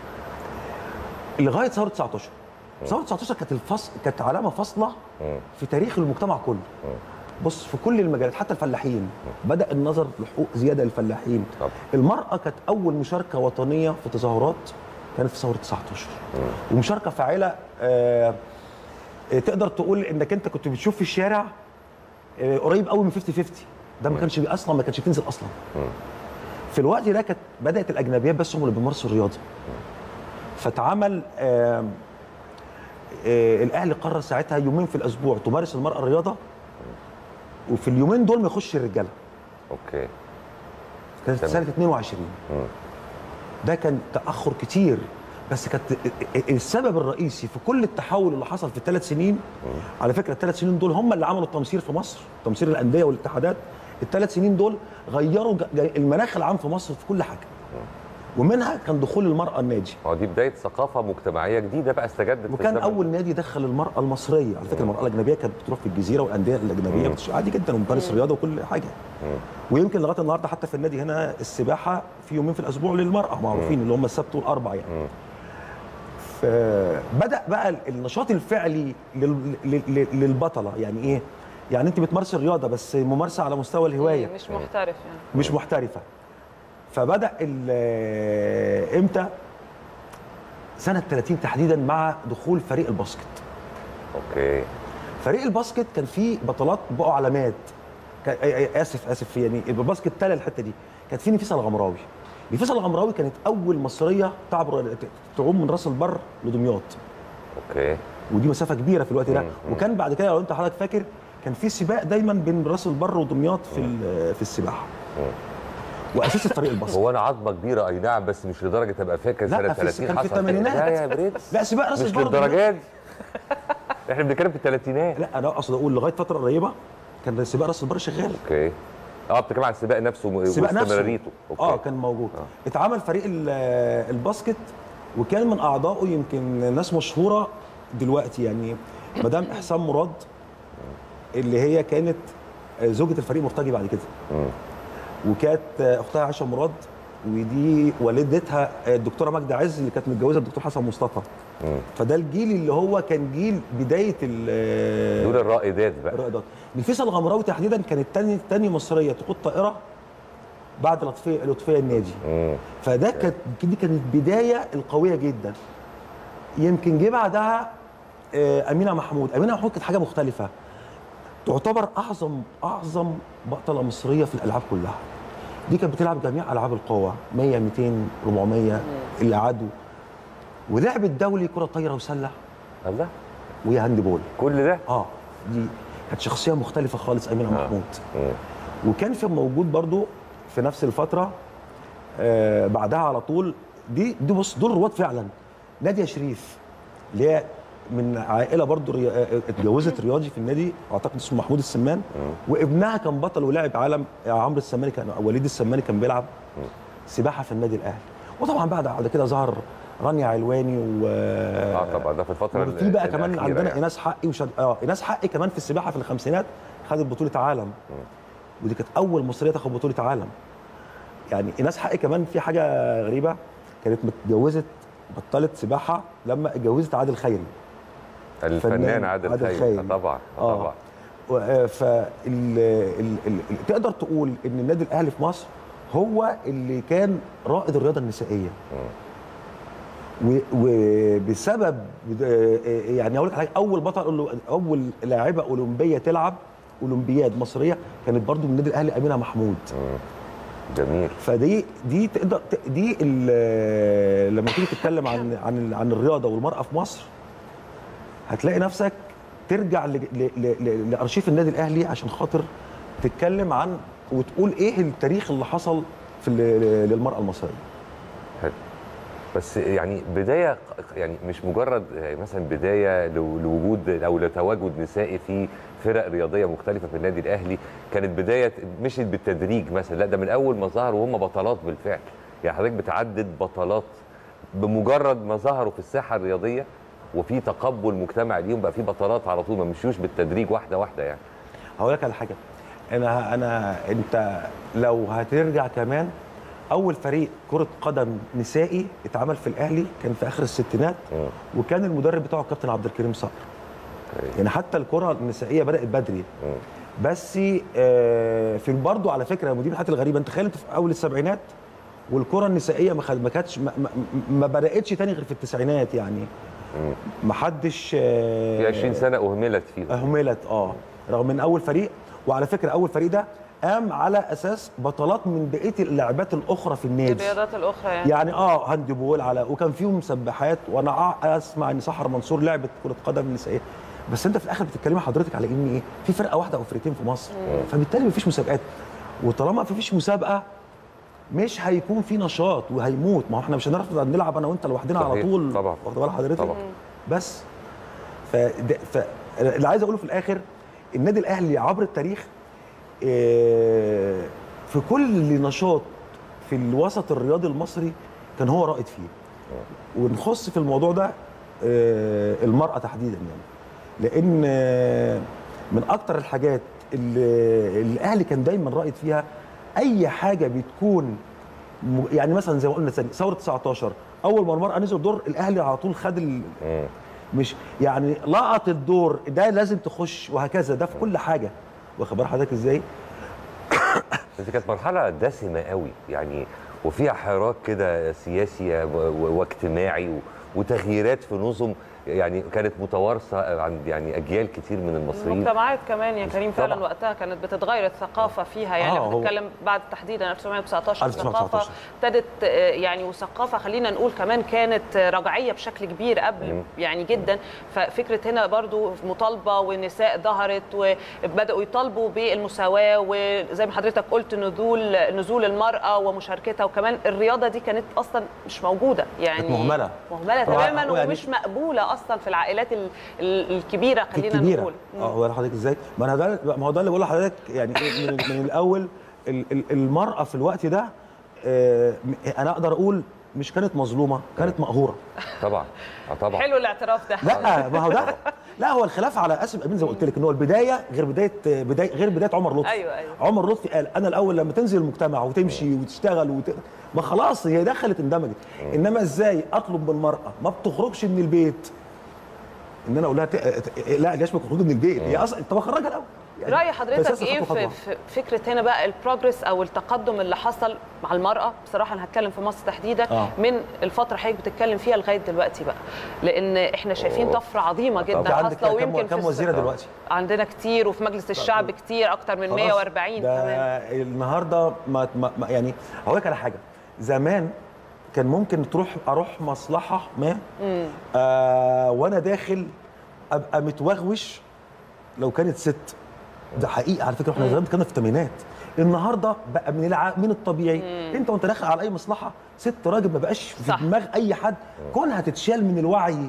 لغايه ثوره 19 ثوره 19 كانت الفصل كانت علامه فاصله في تاريخ المجتمع كله بص في كل المجالات حتى الفلاحين بدا النظر لحقوق زياده للفلاحين المراه كانت اول مشاركه وطنيه في تظاهرات كانت في ثوره 19 ومشاركه فاعله آه آه، تقدر تقول انك انت كنت بتشوف في الشارع آه، قريب قوي من 50 50 ده ما كانش بي- اصلا ما كانش بتنزل اصلا في الوقت ده كانت بدات الاجنبيات بس هم اللي بيمارسوا الرياضه فاتعمل آه آه الاهلي قرر ساعتها يومين في الاسبوع تمارس المراه الرياضه وفي اليومين دول ما يخش الرجاله اوكي كانت تمام. سنه 22 ده كان تاخر كتير بس كانت السبب الرئيسي في كل التحول اللي حصل في الثلاث سنين على فكره الثلاث سنين دول هم اللي عملوا التمصير في مصر تمصير الانديه والاتحادات الثلاث سنين دول غيروا ج- ج- المناخ العام في مصر في كل حاجه ومنها كان دخول المراه النادي هو دي بدايه ثقافه مجتمعيه جديده بقى استجدت في وكان الزمن. اول نادي دخل المراه المصريه على فكره المراه الاجنبيه كانت بتروح في الجزيره والانديه الاجنبيه مم. بتش- عادي جدا وممارس مم. رياضه وكل حاجه ويمكن لغايه النهارده حتى في النادي هنا السباحه في يومين في الاسبوع للمراه معروفين اللي هم السبت والاربع يعني فبدا بقى النشاط الفعلي لل- لل- لل- للبطله يعني ايه يعني انت بتمارس الرياضه بس ممارسه على مستوى الهوايه مش محترف يعني مش محترفه فبدا ال- امتى سنه 30 تحديدا مع دخول فريق الباسكت اوكي فريق الباسكت كان فيه بطلات بقوا علامات كان أي- أي- اسف اسف يعني الباسكت تلا الحته دي كانت في نفيسه الغمراوي نفيسه الغمراوي كانت اول مصريه تعبر تعوم من راس البر لدمياط اوكي ودي مسافه كبيره في الوقت ده مم. وكان بعد كده لو انت حضرتك فاكر كان في سباق دايما بين راس البر ودمياط في ال- في السباحه واسست فريق الباسكت هو انا عظمه كبيره اي نعم بس مش لدرجه ابقى فاكر لا، سنه في الس- 30 كان في حصل الثمانينات. لا يا برنس لا سباق راس مش البر للدرجات دي احنا بنتكلم في الثلاثينات لا انا اقصد اقول لغايه فتره قريبه كان سباق راس البر شغال اوكي اه بتتكلم عن السباق نفسه و- السباق نفسه واستمراريته اه كان موجود اتعمل فريق ال- الباسكت وكان من اعضائه يمكن ناس مشهوره دلوقتي يعني مدام احسان مراد اللي هي كانت زوجة الفريق مرتجي بعد كده وكانت اختها عائشه مراد ودي والدتها الدكتوره ماجده عز اللي كانت متجوزه الدكتور حسن مصطفى فده الجيل اللي هو كان جيل بدايه ال- دول الرائدات بقى الرائدات نفيسه الغمراوي تحديدا كانت تاني تاني مصريه تقود طائره بعد لطفيه لطفيه النادي فده كانت دي كانت بدايه القويه جدا يمكن جه بعدها آه، امينه محمود امينه محمود كانت حاجه مختلفه تعتبر اعظم اعظم بطله مصريه في الالعاب كلها دي كانت بتلعب جميع العاب القوى 100 200 400 اللي عدوا ولعبت دولي كره طايره وسله الله وهي هاند بول كل ده اه دي كانت شخصيه مختلفه خالص امينه آه. محمود وكان في موجود برضو في نفس الفتره آه بعدها على طول دي دي بص دول رواد فعلا ناديه شريف اللي هي من عائله برضو ري... آه، اتجوزت رياضي في النادي اعتقد اسمه محمود السمان وابنها كان بطل ولاعب عالم عمرو السماني كان وليد السماني كان بيلعب سباحه في النادي الاهلي وطبعا بعد بعد كده ظهر رانيا علواني و اه طبعا ده في الفتره وفي بقى كمان الأخيرة عندنا يعني. ايناس حقي وشد... اه ايناس حقي كمان في السباحه في الخمسينات خدت بطوله عالم ودي كانت اول مصريه تاخد بطوله عالم يعني ايناس حقي كمان في حاجه غريبه كانت متجوزه بطلت سباحه لما اتجوزت عادل خيري الفنان عادل خيري آه طبعا آه طبعا فال ال... ال... ال... تقدر تقول ان النادي الاهلي في مصر هو اللي كان رائد الرياضه النسائيه و- وبسبب يعني اقول لك حاجه اول بطل اول لاعبه اولمبيه تلعب اولمبياد مصريه كانت برضو من النادي الاهلي امينه محمود جميل فدي دي تقدر ت- دي ال- لما تيجي تتكلم عن عن عن الرياضه والمراه في مصر هتلاقي نفسك ترجع ل- ل- ل- ل- لارشيف النادي الاهلي عشان خاطر تتكلم عن وتقول ايه التاريخ اللي حصل في ال- للمراه المصريه حلو بس يعني بدايه يعني مش مجرد مثلا بدايه لو- لوجود او لتواجد نسائي في فرق رياضيه مختلفه في النادي الاهلي كانت بدايه مشيت بالتدريج مثلا لا ده من اول ما ظهروا هم بطلات بالفعل يعني حضرتك بتعدد بطلات بمجرد ما ظهروا في الساحه الرياضيه وفي تقبل مجتمع ليهم بقى في بطلات على طول ما مشيوش بالتدريج واحده واحده يعني هقول لك على حاجه انا انا انت لو هترجع كمان اول فريق كره قدم نسائي اتعمل في الاهلي كان في اخر الستينات وكان المدرب بتاعه الكابتن عبد الكريم صقر يعني حتى الكره النسائيه بدات بدري بس آه، في برضه على فكره ودي من الحاجات الغريبه انت تخيل انت في اول السبعينات والكره النسائيه ما خد- ما كانتش ما, ما, ما بداتش تاني غير في التسعينات يعني ما حدش آه، في 20 سنه اهملت فيهم اهملت اه رغم من اول فريق وعلى فكره اول فريق ده قام على اساس بطلات من بقيه اللاعبات الاخرى في النادي الرياضات الاخرى يعني, يعني اه هاند بول على وكان فيهم مسبحات وانا آه اسمع ان سحر منصور لعبت كره قدم نسائيه بس انت في الاخر بتتكلمي حضرتك على ان ايه في فرقه واحده او فرقتين في مصر مم. فبالتالي مفيش مسابقات وطالما مفيش مسابقه مش هيكون في نشاط وهيموت ما هو احنا مش هنعرف نلعب انا وانت لوحدنا على صحيح. طول طبعا. واخد بال حضرتك طبعا. بس فده فاللي عايز اقوله في الاخر النادي الاهلي عبر التاريخ آه، في كل نشاط في الوسط الرياضي المصري كان هو رائد فيه ونخص في الموضوع ده آه، المرأة تحديدا يعني لأن آه، من أكتر الحاجات اللي اللي الأهلي كان دايما رائد فيها أي حاجة بتكون م- يعني مثلا زي ما قلنا ثاني ثورة 19 أول ما المرأة نزل دور الأهلي على طول خد ال... مش يعني لقط الدور ده لازم تخش وهكذا ده في كل حاجة واخد بال حضرتك ازاي؟ بس كانت مرحله دسمه قوي يعني وفيها حراك كده سياسي و- و- واجتماعي و- وتغييرات في نظم يعني كانت متوارثه عند يعني اجيال كتير من المصريين المجتمعات كمان يا كريم فعلا طبعاً. وقتها كانت بتتغير الثقافه فيها يعني آه، هو- بنتكلم بعد تحديدا 1919 1919. الثقافه ابتدت آه، يعني وثقافه خلينا نقول كمان كانت آه، رجعيه بشكل كبير قبل مم. يعني جدا ففكره هنا برضو مطالبه والنساء ظهرت وبداوا يطالبوا بالمساواه وزي ما حضرتك قلت نزول نزول المراه ومشاركتها وكمان الرياضه دي كانت اصلا مش موجوده يعني كانت مهملة. مهمله طبعاً. تماما يعني- ومش مقبوله اصلا في العائلات ال- ال- الكبيره خلينا الكبيره نقول اه هو حضرتك ازاي؟ ما انا ده ما هو ده اللي بقول لحضرتك يعني إيه من, من الاول ال- ال- المراه في الوقت ده آه، م- انا اقدر اقول مش كانت مظلومه كانت مقهوره طبعا اه طبعا حلو الاعتراف ده لا ما هو ده لا هو الخلاف على اسف امين زي ما قلت لك ان هو البدايه غير بدايه بدايه غير بدايه عمر لطفي ايوه ايوه عمر لطفي قال انا الاول لما تنزل المجتمع وتمشي وتشتغل وت... ما خلاص هي دخلت اندمجت انما ازاي اطلب من المراه ما بتخرجش من البيت ان انا اقول لها ت... ت... لا ليش ما تخرجي من البيت هي اصلا طب اخرجها الاول يعني راي حضرتك فأساساً ايه خطوة في, خطوة. في فكره هنا بقى البروجرس او التقدم اللي حصل مع المراه بصراحه انا هتكلم في مصر تحديدا آه. من الفتره حضرتك بتتكلم فيها لغايه دلوقتي بقى لان احنا شايفين أوه. طفره عظيمه جدا أنت عندك حاصله كام- ويمكن كام في وزيرة الس- دلوقتي؟ عندنا كتير وفي مجلس الشعب كتير اكتر من خلاص. 140 ده كمان النهارده ما ما ما- يعني هقول لك على حاجه زمان كان ممكن تروح اروح مصلحه ما مم. آه وانا داخل ابقى متوغوش لو كانت ست ده حقيقه على فكره احنا زمان كنا في الثمانينات النهارده بقى من الع... من الطبيعي مم. انت وانت داخل على اي مصلحه ست راجل ما بقاش في صح. دماغ اي حد كونها تتشال من الوعي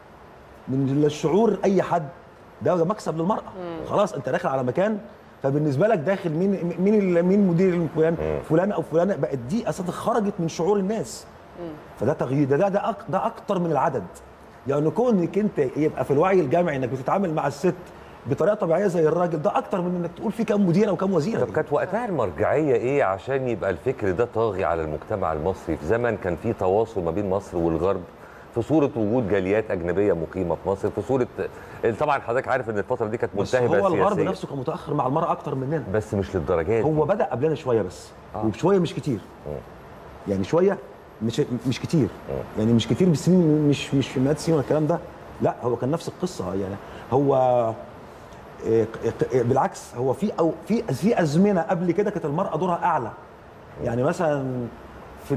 من الشعور اي حد ده ده مكسب للمراه مم. خلاص انت داخل على مكان فبالنسبه لك داخل مين مين ال- مين مدير فلان فلان او فلانه بقت دي اساسا خرجت من شعور الناس فده تغيير ده ده ده, أك ده اكتر من العدد يعني كونك انت يبقى في الوعي الجامعي انك بتتعامل مع الست بطريقه طبيعيه زي الراجل ده اكتر من انك تقول في كام مديره وكام وزيره طب كانت وقتها المرجعيه ايه عشان يبقى الفكر ده طاغي على المجتمع المصري في زمن كان في تواصل ما بين مصر والغرب في صوره وجود جاليات اجنبيه مقيمه في مصر في صوره طبعا حضرتك عارف ان الفتره دي كانت بس منتهبه هو الغرب سياسياً. نفسه كان متاخر مع المراه اكتر مننا بس مش للدرجات دي. هو بدا قبلنا شويه بس آه. وشويه مش كتير يعني شويه مش مش كتير يعني مش كتير بسنين مش مش في مئات السنين ولا الكلام ده لا هو كان نفس القصه يعني هو إيه، إيه، بالعكس هو في او في في ازمنه قبل كده كانت المراه دورها اعلى يعني مثلا في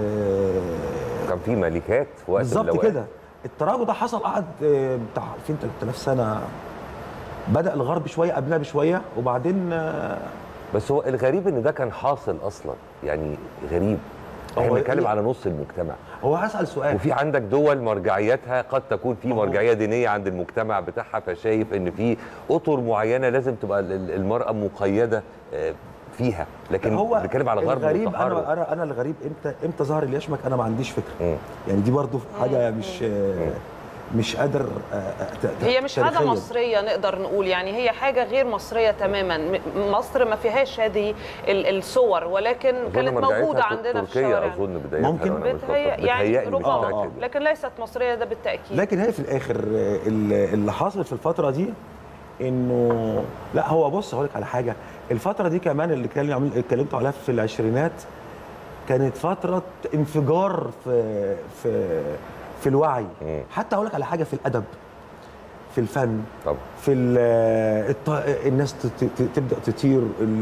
ال- كان في ملكات في وقت من بالظبط الأوقات. كده التراجع ده حصل قعد آه، بتاع 2000 3000 سنه بدا الغرب شويه قبلنا بشويه وبعدين آه، بس هو الغريب ان ده كان حاصل اصلا يعني غريب احنا هو بنتكلم إيه؟ على نص المجتمع هو هسال سؤال وفي عندك دول مرجعياتها قد تكون في مرجعيه دينيه عند المجتمع بتاعها فشايف ان في اطر معينه لازم تبقى ال- ال- المراه مقيده آه، فيها لكن هو بنتكلم على غرب الغريب والتحرر. انا انا انا الغريب امتى امتى ظهر اليشمك انا ما عنديش فكره يعني دي برضو حاجه مش آه، مش قادر آه، آه، ت- ت- هي مش حاجه تاريخياً. مصريه نقدر نقول يعني هي حاجه غير مصريه تماما م- مصر ما فيهاش هذه ال- الصور ولكن أظن كانت مرجعيتها موجوده تر- عندنا في تركيا الشوارع اظن بدايتها ممكن. لو أنا مش بتهيأ غلطان. يعني بتهيألي مش ربما متأكد. لكن ليست مصريه ده بالتاكيد لكن هي في الاخر آه، اللي اللي حصل في الفتره دي انه لا هو بص هقول لك على حاجه الفتره دي كمان اللي كان عامل اتكلمت عليها في العشرينات كانت فتره انفجار في في في الوعي حتى اقول لك على حاجه في الادب في الفن طبعا في ال- الط... الناس ت- ت- تبدا تطير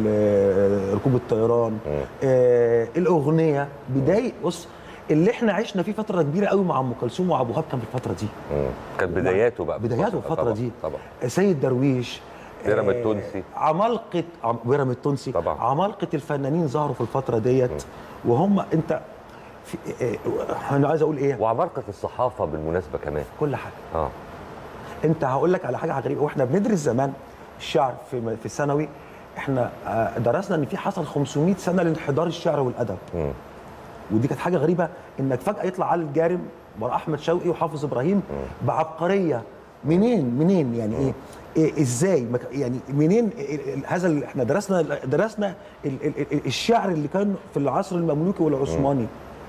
ال- ركوب الطيران آه الاغنيه بدايه بص اللي احنا عشنا فيه فتره كبيره قوي مع ام كلثوم وعبد الوهاب كان في الفتره دي كانت بداياته بقى بداياته الفتره طبعاً، دي طبعا سيد درويش بيرام آه، التونسي. عمالقه عم- بيرام التونسي طبعا عمالقه الفنانين ظهروا في الفتره ديت وهم انت في آه، انا عايز اقول ايه وعمالقه الصحافه بالمناسبه كمان كل حاجه اه انت هقول لك على حاجه غريبه واحنا بندرس زمان الشعر في في الثانوي احنا آه، درسنا ان في حصل 500 سنه لانحدار الشعر والادب ودي كانت حاجه غريبه انك فجاه يطلع علي الجارم ورا احمد شوقي وحافظ ابراهيم بعبقريه منين منين يعني ايه, إيه ازاي ما ك- يعني منين ال- ال- هذا اللي احنا درسنا درسنا ال ال ال الشعر اللي كان في العصر المملوكي والعثماني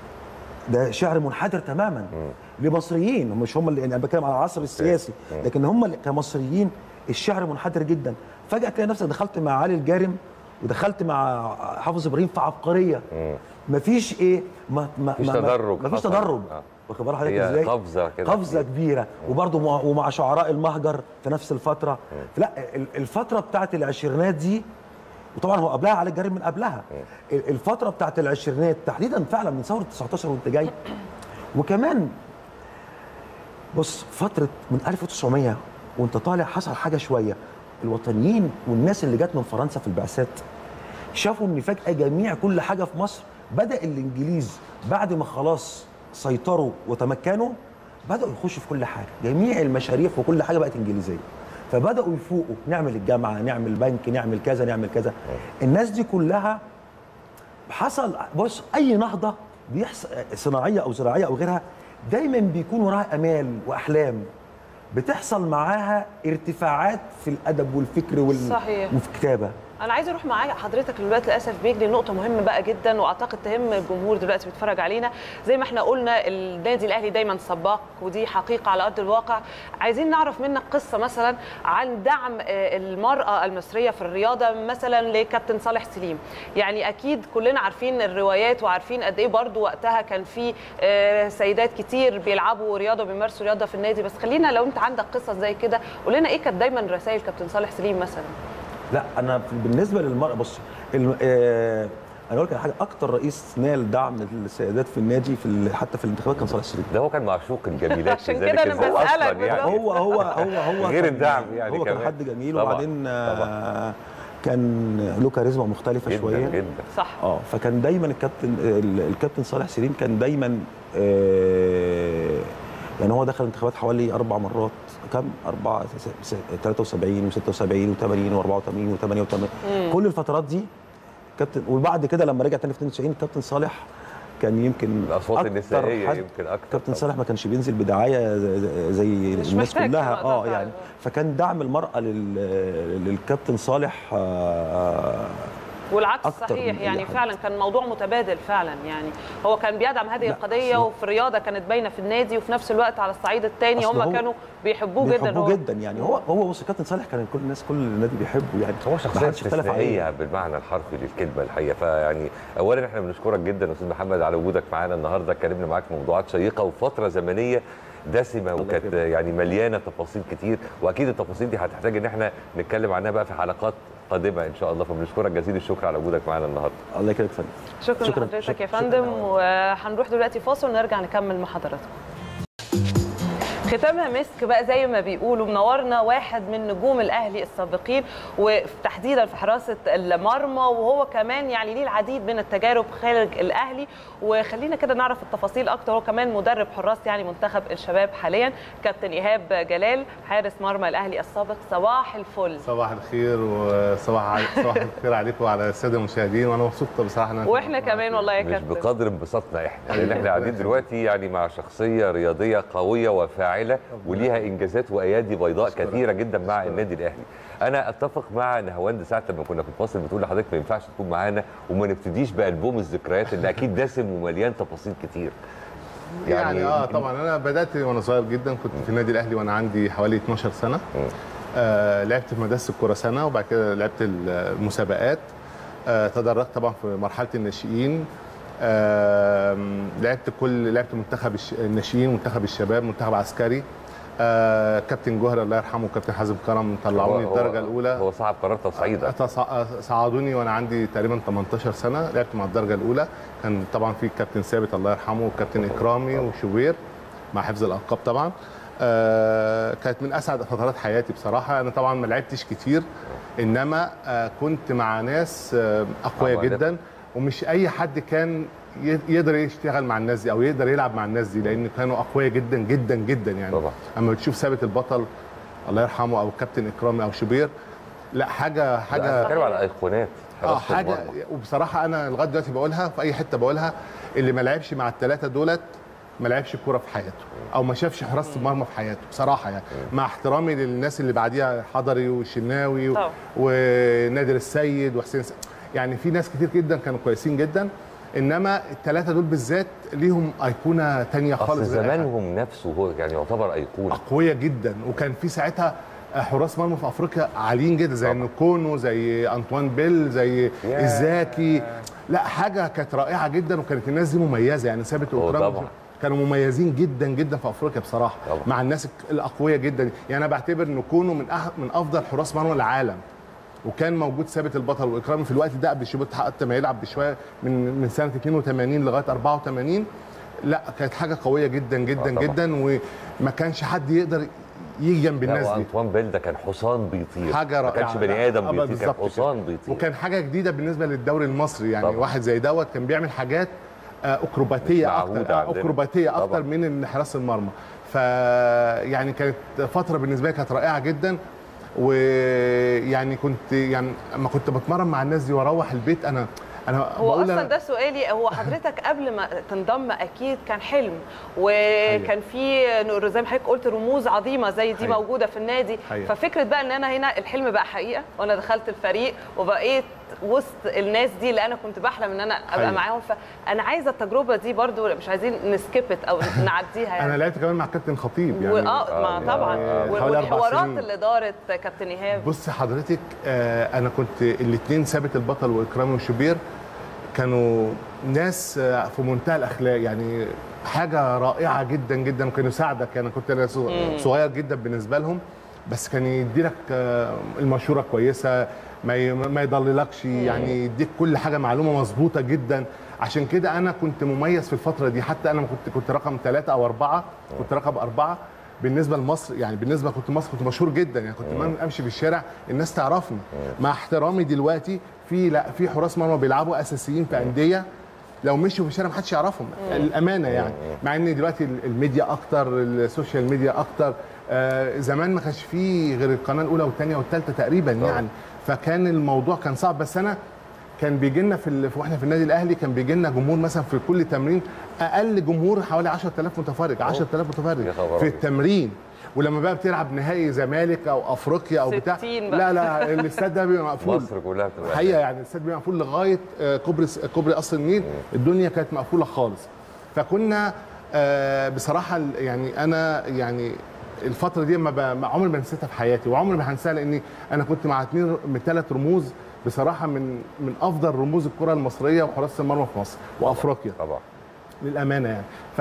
ده شعر منحدر تماما لمصريين مش هم اللي يعني انا بتكلم على العصر السياسي مم. لكن هم اللي كمصريين الشعر منحدر جدا فجاه تلاقي نفسك دخلت مع علي الجارم ودخلت مع حافظ ابراهيم في عبقريه مفيش ايه ما ما مفيش ما- تدرج مفيش حصل. تدرج آه. واخد بال حضرتك هي ازاي قفزة كده. قفزه كبيره وبرضه مع ومع شعراء المهجر في نفس الفتره لا ال- الفتره بتاعت العشرينات دي وطبعا هو قبلها علي الجارم من قبلها ال- الفتره بتاعت العشرينات تحديدا فعلا من ثوره 19 وانت جاي وكمان بص فتره من 1900 وانت طالع حصل حاجه شويه الوطنيين والناس اللي جت من فرنسا في البعثات شافوا ان فجاه جميع كل حاجه في مصر بدا الانجليز بعد ما خلاص سيطروا وتمكنوا بداوا يخشوا في كل حاجه جميع المشاريع وكل حاجه بقت انجليزيه فبداوا يفوقوا نعمل الجامعه نعمل بنك نعمل كذا نعمل كذا الناس دي كلها حصل بص اي نهضه بيحصل صناعيه او زراعيه او غيرها دايما بيكون وراها امال واحلام بتحصل معاها ارتفاعات في الادب والفكر وال... صحيح. وفي الكتابه انا عايزه اروح معاك حضرتك دلوقتي للاسف بيك لنقطه مهمه بقى جدا واعتقد تهم الجمهور دلوقتي بيتفرج علينا زي ما احنا قلنا النادي الاهلي دايما سباق ودي حقيقه على ارض الواقع عايزين نعرف منك قصه مثلا عن دعم آه، المراه المصريه في الرياضه مثلا لكابتن صالح سليم يعني اكيد كلنا عارفين الروايات وعارفين قد ايه برضو وقتها كان في آه، سيدات كتير بيلعبوا رياضه وبيمارسوا رياضه في النادي بس خلينا لو انت عندك قصص زي كده قول لنا ايه كانت دايما رسائل كابتن صالح سليم مثلا لا انا في- بالنسبه للمراه بص الم... آه... انا اقول لك على حاجه اكتر رئيس نال دعم للسيدات في النادي في ال... حتى في الانتخابات كان صالح سليم ده هو كان معشوق الجميلات عشان لذلك كده أنا إزاي بسألك أصلاً بالظبط. هو هو هو هو غير كان- الدعم يعني هو كان كمان. حد جميل طبعاً، وبعدين آه كان له كاريزما مختلفه جدا شويه جدا صح اه فكان دايما الكابتن ال- الكابتن صالح سليم كان دايما آه يعني هو دخل الانتخابات حوالي اربع مرات كم؟ اربعه س- س- 73 و76 و80 و84 و88 مم. كل الفترات دي كابتن وبعد كده لما رجع تاني في 92 كابتن صالح كان يمكن الاصوات أكتر النسائيه حد- يمكن اكتر كابتن صالح ما كانش بينزل بدعايه زي- زي مش الناس محتاج كلها في الوقت اه ده يعني فكان دعم المراه لل- للكابتن صالح آه، والعكس أكتر صحيح من يعني أي حد. فعلا كان موضوع متبادل فعلا يعني هو كان بيدعم هذه لا، القضيه أصل- وفي الرياضه كانت باينه في النادي وفي نفس الوقت على الصعيد الثاني أصل هم هو كانوا بيحبوه جدا بيحبوه هو جدا يعني هو هو بص كابتن صالح كان كل الناس كل النادي بيحبه يعني هو ما شخصيه حدش اختلف عليه استثنائيه بالمعنى الحرفي للكلمه الحقيقه فيعني اولا احنا بنشكرك جدا استاذ محمد على وجودك معانا النهارده اتكلمنا معاك في موضوعات شيقه وفتره زمنيه دسمه وكانت يعني مليانه تفاصيل كتير واكيد التفاصيل دي هتحتاج ان احنا نتكلم عنها بقى في حلقات قادمه ان شاء الله فبنشكرك جزيل الشكر على وجودك معانا النهارده الله يكرمك فندم شكرا, شكراً. لحضرتك شكراً. يا فندم وهنروح دلوقتي فاصل ونرجع نكمل مع حضراتكم ختامها مسك بقى زي ما بيقولوا منورنا واحد من نجوم الاهلي السابقين وتحديدا في حراسه المرمى وهو كمان يعني ليه العديد من التجارب خارج الاهلي وخلينا كده نعرف التفاصيل اكتر هو كمان مدرب حراس يعني منتخب الشباب حاليا كابتن ايهاب جلال حارس مرمى الاهلي السابق صباح الفل صباح الخير وصباح علي... صباح الخير عليكم وعلى الساده المشاهدين وانا مبسوط بصراحه ان أنا واحنا كمان والله يا مش كابتن بقدر انبساطنا احنا لان احنا قاعدين دلوقتي يعني مع شخصيه رياضيه قويه وفاعله وليها انجازات وايادي بيضاء كثيره جدا مع النادي الاهلي انا اتفق مع نهاوند ساعه لما كنا في الفاصل بتقول لحضرتك ما ينفعش تكون معانا وما نبتديش بالبوم الذكريات اللي اكيد دسم ومليان تفاصيل كتير يعني, يعني اه طبعا انا بدات وانا صغير جدا كنت في النادي الاهلي وانا عندي حوالي 12 سنه آه لعبت في مدرسه الكوره سنه وبعد كده لعبت المسابقات آه تدرجت طبعا في مرحله الناشئين آه لعبت كل لعبت منتخب الش- الناشئين منتخب الشباب منتخب عسكري آه كابتن جوهر الله يرحمه وكابتن حازم كرم طلعوني هو- هو- الدرجه الاولى هو صعب قرار تصعيدك تص- صعدوني وانا عندي تقريبا 18 سنه لعبت مع الدرجه الاولى كان طبعا في كابتن ثابت الله يرحمه وكابتن اكرامي وشوبير مع حفظ الالقاب طبعا آه كانت من اسعد فترات حياتي بصراحه انا طبعا ما لعبتش كتير انما آه كنت مع ناس آه اقوياء طبعاً. جدا ومش اي حد كان ي- يقدر يشتغل مع الناس دي او يقدر يلعب مع الناس دي لان كانوا اقوياء جدا جدا جدا يعني طبعا. اما بتشوف ثابت البطل الله يرحمه او كابتن اكرامي او شوبير لا حاجه حاجه بتكلم على ايقونات اه حراسة حاجه المرمى. وبصراحه انا لغايه دلوقتي بقولها في اي حته بقولها اللي ما لعبش مع الثلاثه دولت ما لعبش كوره في حياته او ما شافش حراسه المرمى في حياته بصراحه يعني مع احترامي للناس اللي بعديها حضري والشناوي و- طبعا. ونادر السيد وحسين س... يعني في ناس كتير جدا كانوا كويسين جدا انما الثلاثه دول بالذات ليهم ايقونه تانية اصل خالص غير أي حد. زمانهم نفسه هو يعني يعتبر ايقونه قويه جدا وكان في ساعتها حراس مرمى في افريقيا عاليين جدا زي نكونو زي انطوان بيل زي ياه. ازاكي لا حاجه كانت رائعه جدا وكانت الناس دي مميزه يعني ثابت هو واكرام طبعا. كانوا مميزين جدا جدا في افريقيا بصراحه طبعا. مع الناس الاقوياء جدا يعني انا بعتبر نكونو من أح من افضل حراس مرمى العالم وكان موجود ثابت البطل واكرامي في الوقت ده قبل شوبير حتى ما يلعب بشويه من من سنه 82 لغايه 84 لا كانت حاجه قويه جدا جدا طبعا. جدا وما كانش حد يقدر يجي جنب لا الناس دي وانطوان بيل ده كان حصان بيطير حاجه ما رائعه كانش بني لا، ادم آه، بيطير كان بالظبط كده. حصان بيطير وكان حاجه جديده بالنسبه للدوري المصري يعني طبعا. طبعا. واحد زي دوت كان بيعمل حاجات آه، مش اكروباتيه معهودة اكتر آه، عندنا. اكروباتيه طبعا. اكتر من حراس المرمى ف يعني كانت فتره بالنسبه لي كانت رائعه جدا ويعني كنت يعني لما كنت بتمرن مع الناس دي واروح البيت انا انا هو بقول اصلا أنا- ده سؤالي هو حضرتك قبل ما تنضم اكيد كان حلم وكان في نور- زي ما حضرتك قلت رموز عظيمه زي دي حقيقة. موجوده في النادي حقيقة. ففكره بقى ان انا هنا الحلم بقى حقيقه وانا دخلت الفريق وبقيت وسط الناس دي اللي انا كنت بحلم ان انا ابقى حقيقة. معاهم فانا عايزه التجربه دي برضو مش عايزين نسكبت او نعديها يعني انا لعبت كمان مع كابتن خطيب يعني واه ما طبعا يعني حوالي أربع والحوارات سنين. اللي دارت كابتن ايهاب بص حضرتك آه انا كنت الاثنين ثابت البطل واكرامي وشوبير كانوا ناس آه في منتهى الاخلاق يعني حاجه رائعه جدا جدا وكانوا يساعدك يعني كنت انا صغ- مم. صغير جدا بالنسبه لهم بس كان يديلك آه المشوره كويسه ما ي- ما يضللكش يعني يديك كل حاجه معلومه مظبوطه جدا عشان كده انا كنت مميز في الفتره دي حتى انا كنت كنت رقم ثلاثة او أربعة كنت رقم أربعة بالنسبه لمصر يعني بالنسبه كنت مصر كنت مشهور جدا يعني كنت ما امشي في الشارع الناس تعرفني مع احترامي دلوقتي في لا في حراس مرمى بيلعبوا اساسيين في انديه لو مشوا في الشارع محدش يعرفهم الامانه يعني مع ان دلوقتي الميديا اكتر السوشيال ميديا اكتر آه زمان ما كانش فيه غير القناه الاولى والثانيه والثالثه تقريبا يعني فكان الموضوع كان صعب بس انا كان بيجي لنا في ال- واحنا في النادي الاهلي كان بيجي لنا جمهور مثلا في كل تمرين اقل جمهور حوالي 10000 متفرج 10000 متفرج خبر في أبيض. التمرين ولما بقى بتلعب نهائي زمالك او افريقيا او بتاع 60 بقى. لا لا الاستاد ده بيبقى مقفول مصر كلها بتبقى الحقيقه يعني الاستاد بيبقى مقفول لغايه آه، كوبري كوبري قصر النيل الدنيا كانت مقفوله خالص فكنا آه، بصراحه ال- يعني انا يعني الفتره دي ما ب- ما عمري ما نسيتها في حياتي وعمري ما هنساها لاني انا كنت مع اثنين من ثلاث رموز بصراحه من من افضل رموز الكره المصريه وحراسه المرمى في مصر وافريقيا طبعا للامانه يعني ف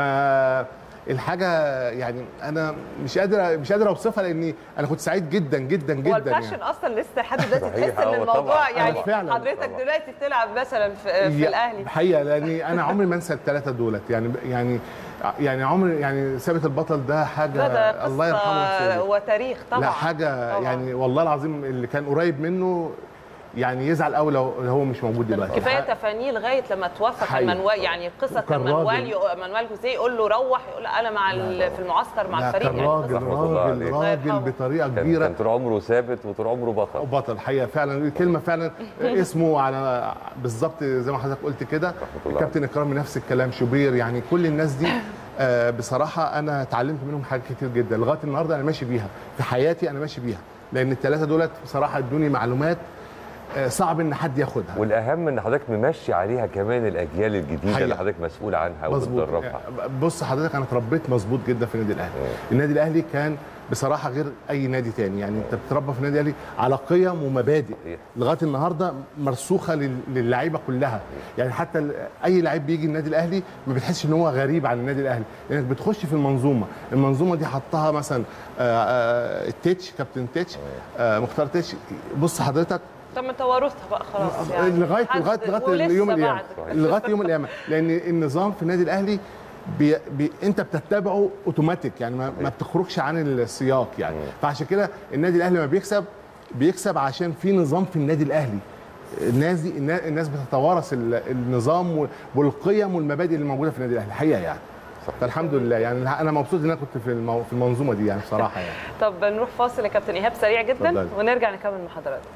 الحاجه يعني انا مش قادر مش قادر اوصفها لاني انا كنت سعيد جدا جدا هو جدا الفاشن يعني اصلا لسه لحد دلوقتي صحيح، تحس ان هو الموضوع طبعاً. يعني فعلاً. حضرتك دلوقتي بتلعب مثلا في, في يا- الاهلي حقيقه لاني انا عمري ما انسى الثلاثه دولت يعني يعني يعني عمري يعني ثابت البطل ده حاجه ده ده الله يرحمه قصه ويحسن إليه. وتاريخ طبعا لا حاجه طبعاً. يعني والله العظيم اللي كان قريب منه يعني يزعل قوي لو لو هو مش موجود دلوقتي كفايه تفانيه لغايه لما توفى حقيقي. كان منوال يعني قصه كان وكان راجل. منوال مانويل جوزيه يقول له روح يقول له انا مع ال- في المعسكر مع لا الفريق كان يعني راجل رحمة الله راجل عليه. راجل بطريقه كان- كبيره كان طول عمره ثابت وطول عمره بطل بطل حقيقه فعلا الكلمه فعلا اسمه على بالظبط زي ما حضرتك قلت كده الله كابتن اكرام نفس الكلام شوبير يعني كل الناس دي آه، بصراحه انا اتعلمت منهم حاجات كتير جدا لغايه النهارده انا ماشي بيها في حياتي انا ماشي بيها لان الثلاثه دولت بصراحه ادوني معلومات آه، صعب ان حد ياخدها والاهم ان حضرتك ممشي عليها كمان الاجيال الجديده حقيقة. اللي حضرتك مسؤول عنها مظبوط وبتدربها بص حضرتك انا اتربيت مظبوط جدا في النادي الاهلي النادي الاهلي كان بصراحه غير اي نادي تاني يعني انت بتتربى في النادي الاهلي على قيم ومبادئ لغايه النهارده مرسوخه لل- للعيبه كلها يعني حتى ال- اي لعيب بيجي النادي الاهلي ما بتحسش ان هو غريب عن النادي الاهلي لانك بتخش في المنظومه المنظومه دي حطها مثلا آه، آه، التتش كابتن تتش آه، مختار تتش بص حضرتك طب ما توارثها بقى خلاص يعني لغايه حد- لغايه لغايه ولسه يوم بعد القيامه كده. لغايه يوم القيامه لان النظام في النادي الاهلي بي بي انت بتتبعه اوتوماتيك يعني ما, ما بتخرجش عن السياق يعني فعشان كده النادي الاهلي ما بيكسب بيكسب عشان في نظام في النادي الاهلي الناس دي النا- الناس بتتوارث ال- النظام وال- والقيم والمبادئ اللي موجوده في النادي الاهلي الحقيقه يعني فالحمد لله يعني انا مبسوط ان انا كنت في المو- في المنظومه دي يعني بصراحه يعني طب نروح فاصل يا كابتن ايهاب سريع جدا اتفضلي. ونرجع نكمل مع حضرتك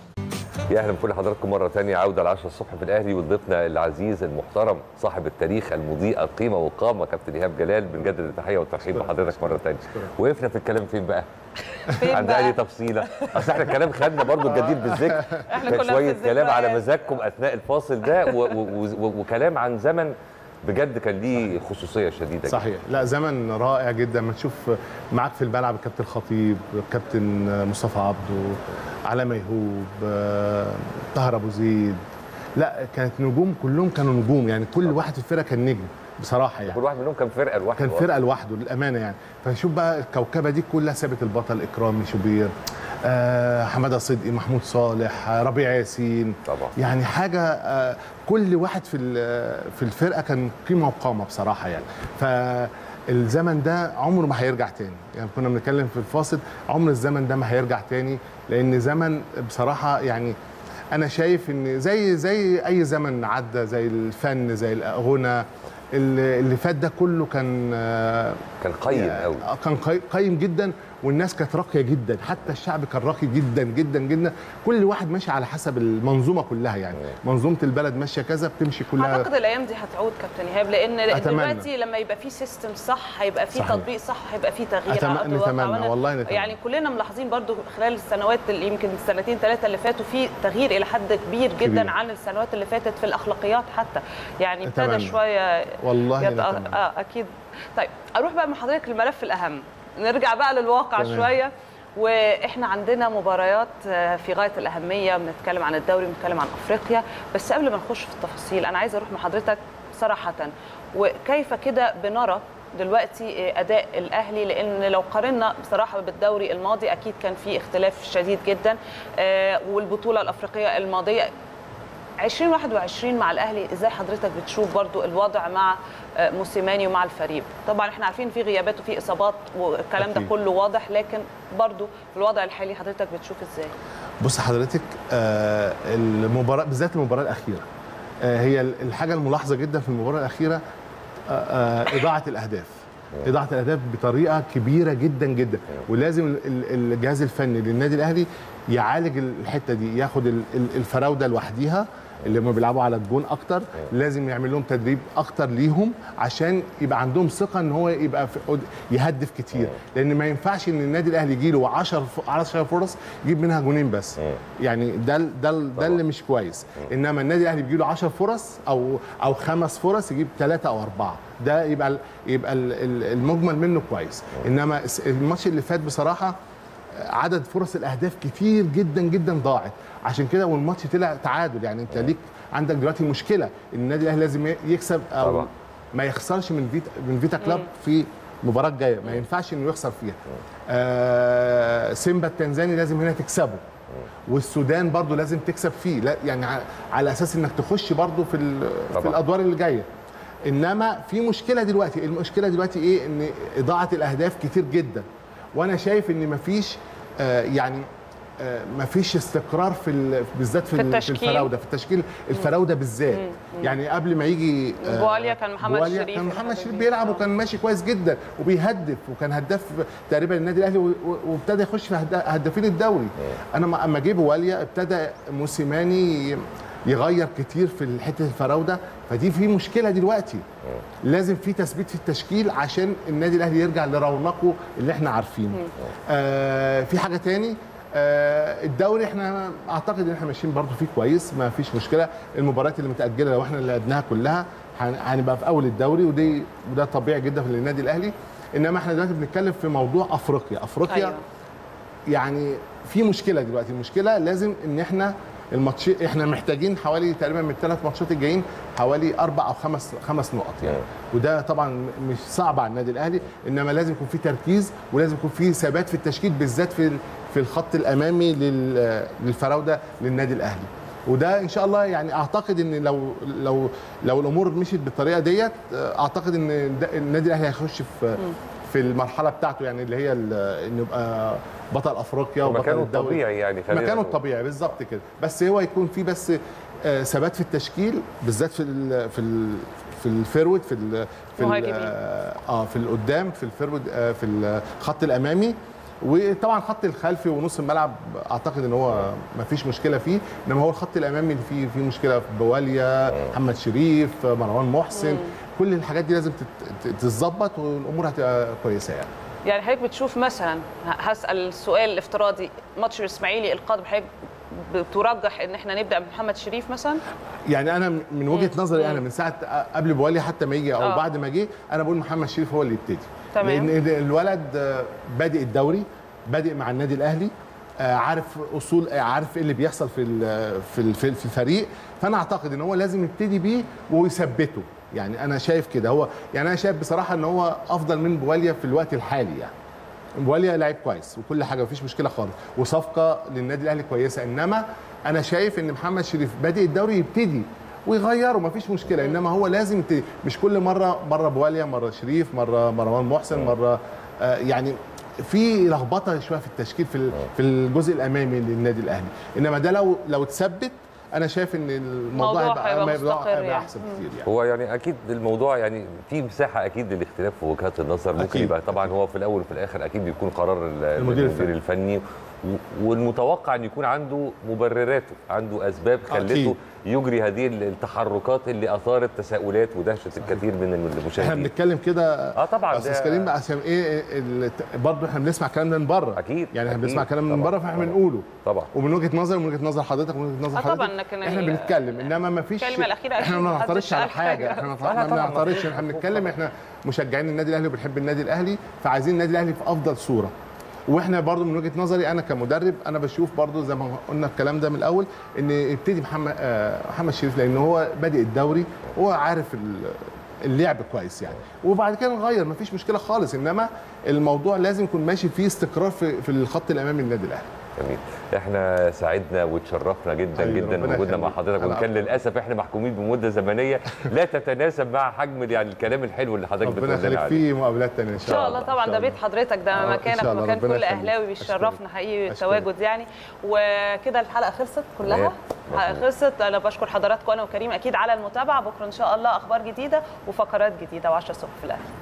يا اهلا بكل حضراتكم مره ثانيه عوده ل 10 الصبح في الاهلي وضيفنا العزيز المحترم صاحب التاريخ المضيء القيمه والقامه كابتن ايهاب جلال بنجدد التحيه والترحيب بحضرتك مره ثانيه وقفنا في الكلام فين بقى؟ فين عند بقى؟ اي تفصيله اصل احنا الكلام خدنا برضو الجدير بالذكر إحنا كان كنا شويه في كلام على الذكريات. مزاجكم اثناء الفاصل ده و و و وكلام عن زمن بجد كان ليه خصوصيه شديده جداً. صحيح لا زمن رائع جدا ما تشوف معاك في الملعب الكابتن خطيب الكابتن مصطفى عبده علاء ميهوب آه، طاهر ابو زيد لا كانت نجوم كلهم كانوا نجوم يعني كل واحد في الفرقه كان نجم بصراحه يعني كل واحد منهم كان فرقه لوحده كان فرقه لوحده للامانه يعني فشوف بقى الكوكبه دي كلها ثابت البطل اكرامي شوبير آه حماده صدقي محمود صالح آه ربيع ياسين طبعا يعني حاجه آه كل واحد في ال- في الفرقه كان قيمه وقامه بصراحه يعني فالزمن ده عمره ما هيرجع تاني يعني كنا بنتكلم في الفاصل عمر الزمن ده ما هيرجع تاني لان زمن بصراحه يعني انا شايف ان زي زي اي زمن عدى زي الفن زي الغنى اللي اللي فات ده كله كان آه، كان قيم قوي كان قي- قيم جدا والناس كانت راقيه جدا حتى الشعب كان راقي جدا جدا جدا كل واحد ماشي على حسب المنظومه كلها يعني منظومه البلد ماشيه كذا بتمشي كلها اعتقد الايام دي هتعود كابتن ايهاب لان أتمنى. دلوقتي لما يبقى في سيستم صح هيبقى في صحيح. تطبيق صح هيبقى في تغيير أتم- على ارض الواقع نتمنى، وأنا- والله نتمنى. يعني كلنا ملاحظين برضو خلال السنوات اللي يمكن السنتين ثلاثه اللي فاتوا في تغيير الى حد كبير جدا كبير. عن السنوات اللي فاتت في الاخلاقيات حتى يعني ابتدى أتمنى. شويه والله يتأ- نتمنى. اه اكيد طيب اروح بقى مع حضرتك للملف الاهم نرجع بقى للواقع تمام. شويه واحنا عندنا مباريات آه، في غايه الاهميه بنتكلم عن الدوري بنتكلم عن افريقيا بس قبل ما نخش في التفاصيل انا عايزه اروح مع حضرتك صراحه وكيف كده بنرى دلوقتي آه، اداء الاهلي لان لو قارنا بصراحه بالدوري الماضي اكيد كان في اختلاف شديد جدا آه، والبطوله الافريقيه الماضيه 2021 مع الاهلي ازاي حضرتك بتشوف برضو الوضع مع آه، موسيماني ومع الفريق طبعا احنا عارفين في غيابات وفي اصابات والكلام ده أكيد. كله واضح لكن برضو في الوضع الحالي حضرتك بتشوف ازاي بص حضرتك آه، المباراه بالذات المباراه الاخيره آه، هي الحاجه الملاحظه جدا في المباراه الاخيره آه، آه، اضاعه الاهداف اضاعه الاهداف بطريقه كبيره جدا جدا ولازم ال- ال- الجهاز الفني للنادي الاهلي يعالج الحته دي ياخد ال- ال- الفراوده لوحديها اللي هم بيلعبوا على الجون اكتر لازم يعمل لهم تدريب اكتر ليهم عشان يبقى عندهم ثقه ان هو يبقى في قد- يهدف كتير لان ما ينفعش ان النادي الاهلي يجي له 10 ف- 10 فرص يجيب منها جونين بس يعني ده ال- ده ال- ده اللي مش كويس انما النادي الاهلي بيجي له 10 فرص او او خمس فرص يجيب ثلاثه او اربعه ده يبقى ال- يبقى ال- ال- المجمل منه كويس انما الس- الماتش اللي فات بصراحه عدد فرص الاهداف كتير جدا جدا ضاعت عشان كده والماتش طلع تعادل يعني انت ليك عندك دلوقتي مشكله ان النادي الاهلي لازم ي- يكسب او طبعا. ما يخسرش من فيتا من فيتا كلاب مم. في المباراه الجايه ما ينفعش انه يخسر فيها آه سيمبا التنزاني لازم هنا تكسبه والسودان برضو لازم تكسب فيه لا يعني ع- على اساس انك تخش برضو في ال- في طبعا. الادوار اللي جايه انما في مشكله دلوقتي المشكله دلوقتي ايه ان اضاعه الاهداف كتير جدا وانا شايف ان مفيش آه يعني آه مفيش استقرار في ال- بالذات في, في ال- في التشكيل. الفراوده في التشكيل الفراوده بالذات مم. يعني قبل ما يجي آه، بواليا كان محمد بواليا شريف كان محمد شريف بيلعب وكان ماشي كويس جدا وبيهدف وكان هداف تقريبا النادي الاهلي و- و- وابتدى يخش في هدا- هدافين الدوري انا ما- اما جه بواليا ابتدى موسيماني يغير كتير في حته الفراوده فدي في مشكله دلوقتي لازم في تثبيت في التشكيل عشان النادي الاهلي يرجع لرونقه اللي احنا عارفينه آه في حاجه تاني آه الدوري احنا اعتقد ان احنا ماشيين برضو فيه كويس ما فيش مشكله المباريات اللي متاجله لو احنا اللي لعبناها كلها هن- هنبقى في اول الدوري ودي وده طبيعي جدا في النادي الاهلي انما احنا دلوقتي بنتكلم في موضوع افريقيا افريقيا أيوة. أيوه. يعني في مشكله دلوقتي المشكله لازم ان احنا الماتش احنا محتاجين حوالي تقريبا من الثلاث ماتشات الجايين حوالي اربع او خمس خمس نقط يعني وده طبعا مش صعب على النادي الاهلي انما لازم يكون في تركيز ولازم يكون في ثبات في التشكيل بالذات في في الخط الامامي لل- للفراوده للنادي الاهلي وده ان شاء الله يعني اعتقد ان لو لو لو الامور مشيت بالطريقه ديت اعتقد ان ده- النادي الاهلي هيخش في في المرحله بتاعته يعني اللي هي ال- انه يبقى بطل افريقيا وبطل مكانه الدوري. الطبيعي يعني خلينا مكانه نقول. الطبيعي بالظبط كده بس هو يكون في بس آه، ثبات في التشكيل بالذات في ال في ال في الفيرود في ال في ال- مهاجمين. اه في القدام في الفيرود آه، في الخط الامامي وطبعا الخط الخلفي ونص الملعب اعتقد ان هو ما فيش مشكله فيه انما هو الخط الامامي اللي فيه فيه مشكله في بواليا محمد شريف مروان محسن كل الحاجات دي لازم تت- تت- تتظبط والامور هتبقى كويسه يعني يعني حضرتك بتشوف مثلا ه- هسال السؤال الافتراضي ماتش الاسماعيلي القادم حضرتك بترجح ان احنا نبدا بمحمد شريف مثلا يعني انا من وجهه نظري انا من ساعه قبل بوالي حتى ما يجي او آه. بعد ما جه انا بقول محمد شريف هو اللي يبتدي تمام. لان الولد آه، بادئ الدوري بادئ مع النادي الاهلي آه، عارف اصول آه، عارف ايه اللي بيحصل في ال- في ال- في الفريق فانا اعتقد ان هو لازم يبتدي بيه ويثبته يعني انا شايف كده هو يعني انا شايف بصراحه ان هو افضل من بواليا في الوقت الحالي يعني بواليا لعيب كويس وكل حاجه مفيش مشكله خالص وصفقه للنادي الاهلي كويسه انما انا شايف ان محمد شريف بادئ الدوري يبتدي ويغيره مفيش مشكله انما هو لازم يبتدي مش كل مره مره بواليا مره شريف مره مروان محسن مره آه يعني في لخبطه شويه في التشكيل في ال- في الجزء الامامي للنادي الاهلي انما ده لو لو اتثبت انا شايف ان الموضوع الموضوع هيبقى الموضوع مستقر هيبقى يعني. احسن مم. كتير يعني هو يعني اكيد الموضوع يعني في مساحه اكيد للاختلاف في وجهات النظر ممكن أكيد. يبقى طبعا هو في الاول وفي الاخر اكيد بيكون قرار ال- المدير المدير الفني و- والمتوقع ان يكون عنده مبرراته عنده اسباب خلته أكيد. يجري هذه التحركات اللي اثارت تساؤلات ودهشه الكثير من احنا المشاهدين بنتكلم كده اه طبعا استاذ ده- كريم عشان ايه ال- برضه احنا بنسمع كلام ده من بره اكيد يعني احنا أكيد. بنسمع كلام من طبعاً، بره فاحنا طبعاً. بنقوله طبعا ومن وجهه نظر ومن وجهه نظر حضرتك ومن وجهه نظر آه طبعاً، حضرتك لكن احنا ال- بنتكلم انما ما فيش الكلمة الأخيرة احنا أكيد ما محدش بنعترضش على قال حاجه حاجة. احنا ما لا، لا، ما طبعاً. بنعترضش احنا بنتكلم احنا مشجعين النادي الاهلي وبنحب النادي الاهلي فعايزين النادي الاهلي في افضل صوره واحنا برضو من وجهه نظري انا كمدرب انا بشوف برضو زي ما قلنا الكلام ده من الاول ان يبتدي محمد آه، محمد شريف لان هو بادئ الدوري هو عارف ال- اللعب كويس يعني وبعد كده نغير مفيش مشكله خالص انما الموضوع لازم يكون ماشي فيه استقرار في في الخط الامامي للنادي الاهلي جميل احنا سعدنا وتشرفنا جدا حبيبي، جدا ربنا بوجودنا مع يخليك. حضرتك أنا وكان للاسف احنا محكومين بمده زمنيه لا تتناسب مع حجم يعني الكلام الحلو اللي حضرتك ربنا بتقول لنا يخليك عليه في مقابلات تانية ان ان شاء الله طبعا ده بيت حضرتك ده آه، إن مكانك شاء الله، ومكان ربنا كل يخليك. اهلاوي بيشرفنا حقيقي أشكرك. تواجد يعني وكده الحلقه خلصت كلها تمام. الحلقه خلصت انا بشكر حضراتكم انا وكريم اكيد على المتابعه بكره ان شاء الله اخبار جديده وفقرات جديده و10 الصبح في الاهلي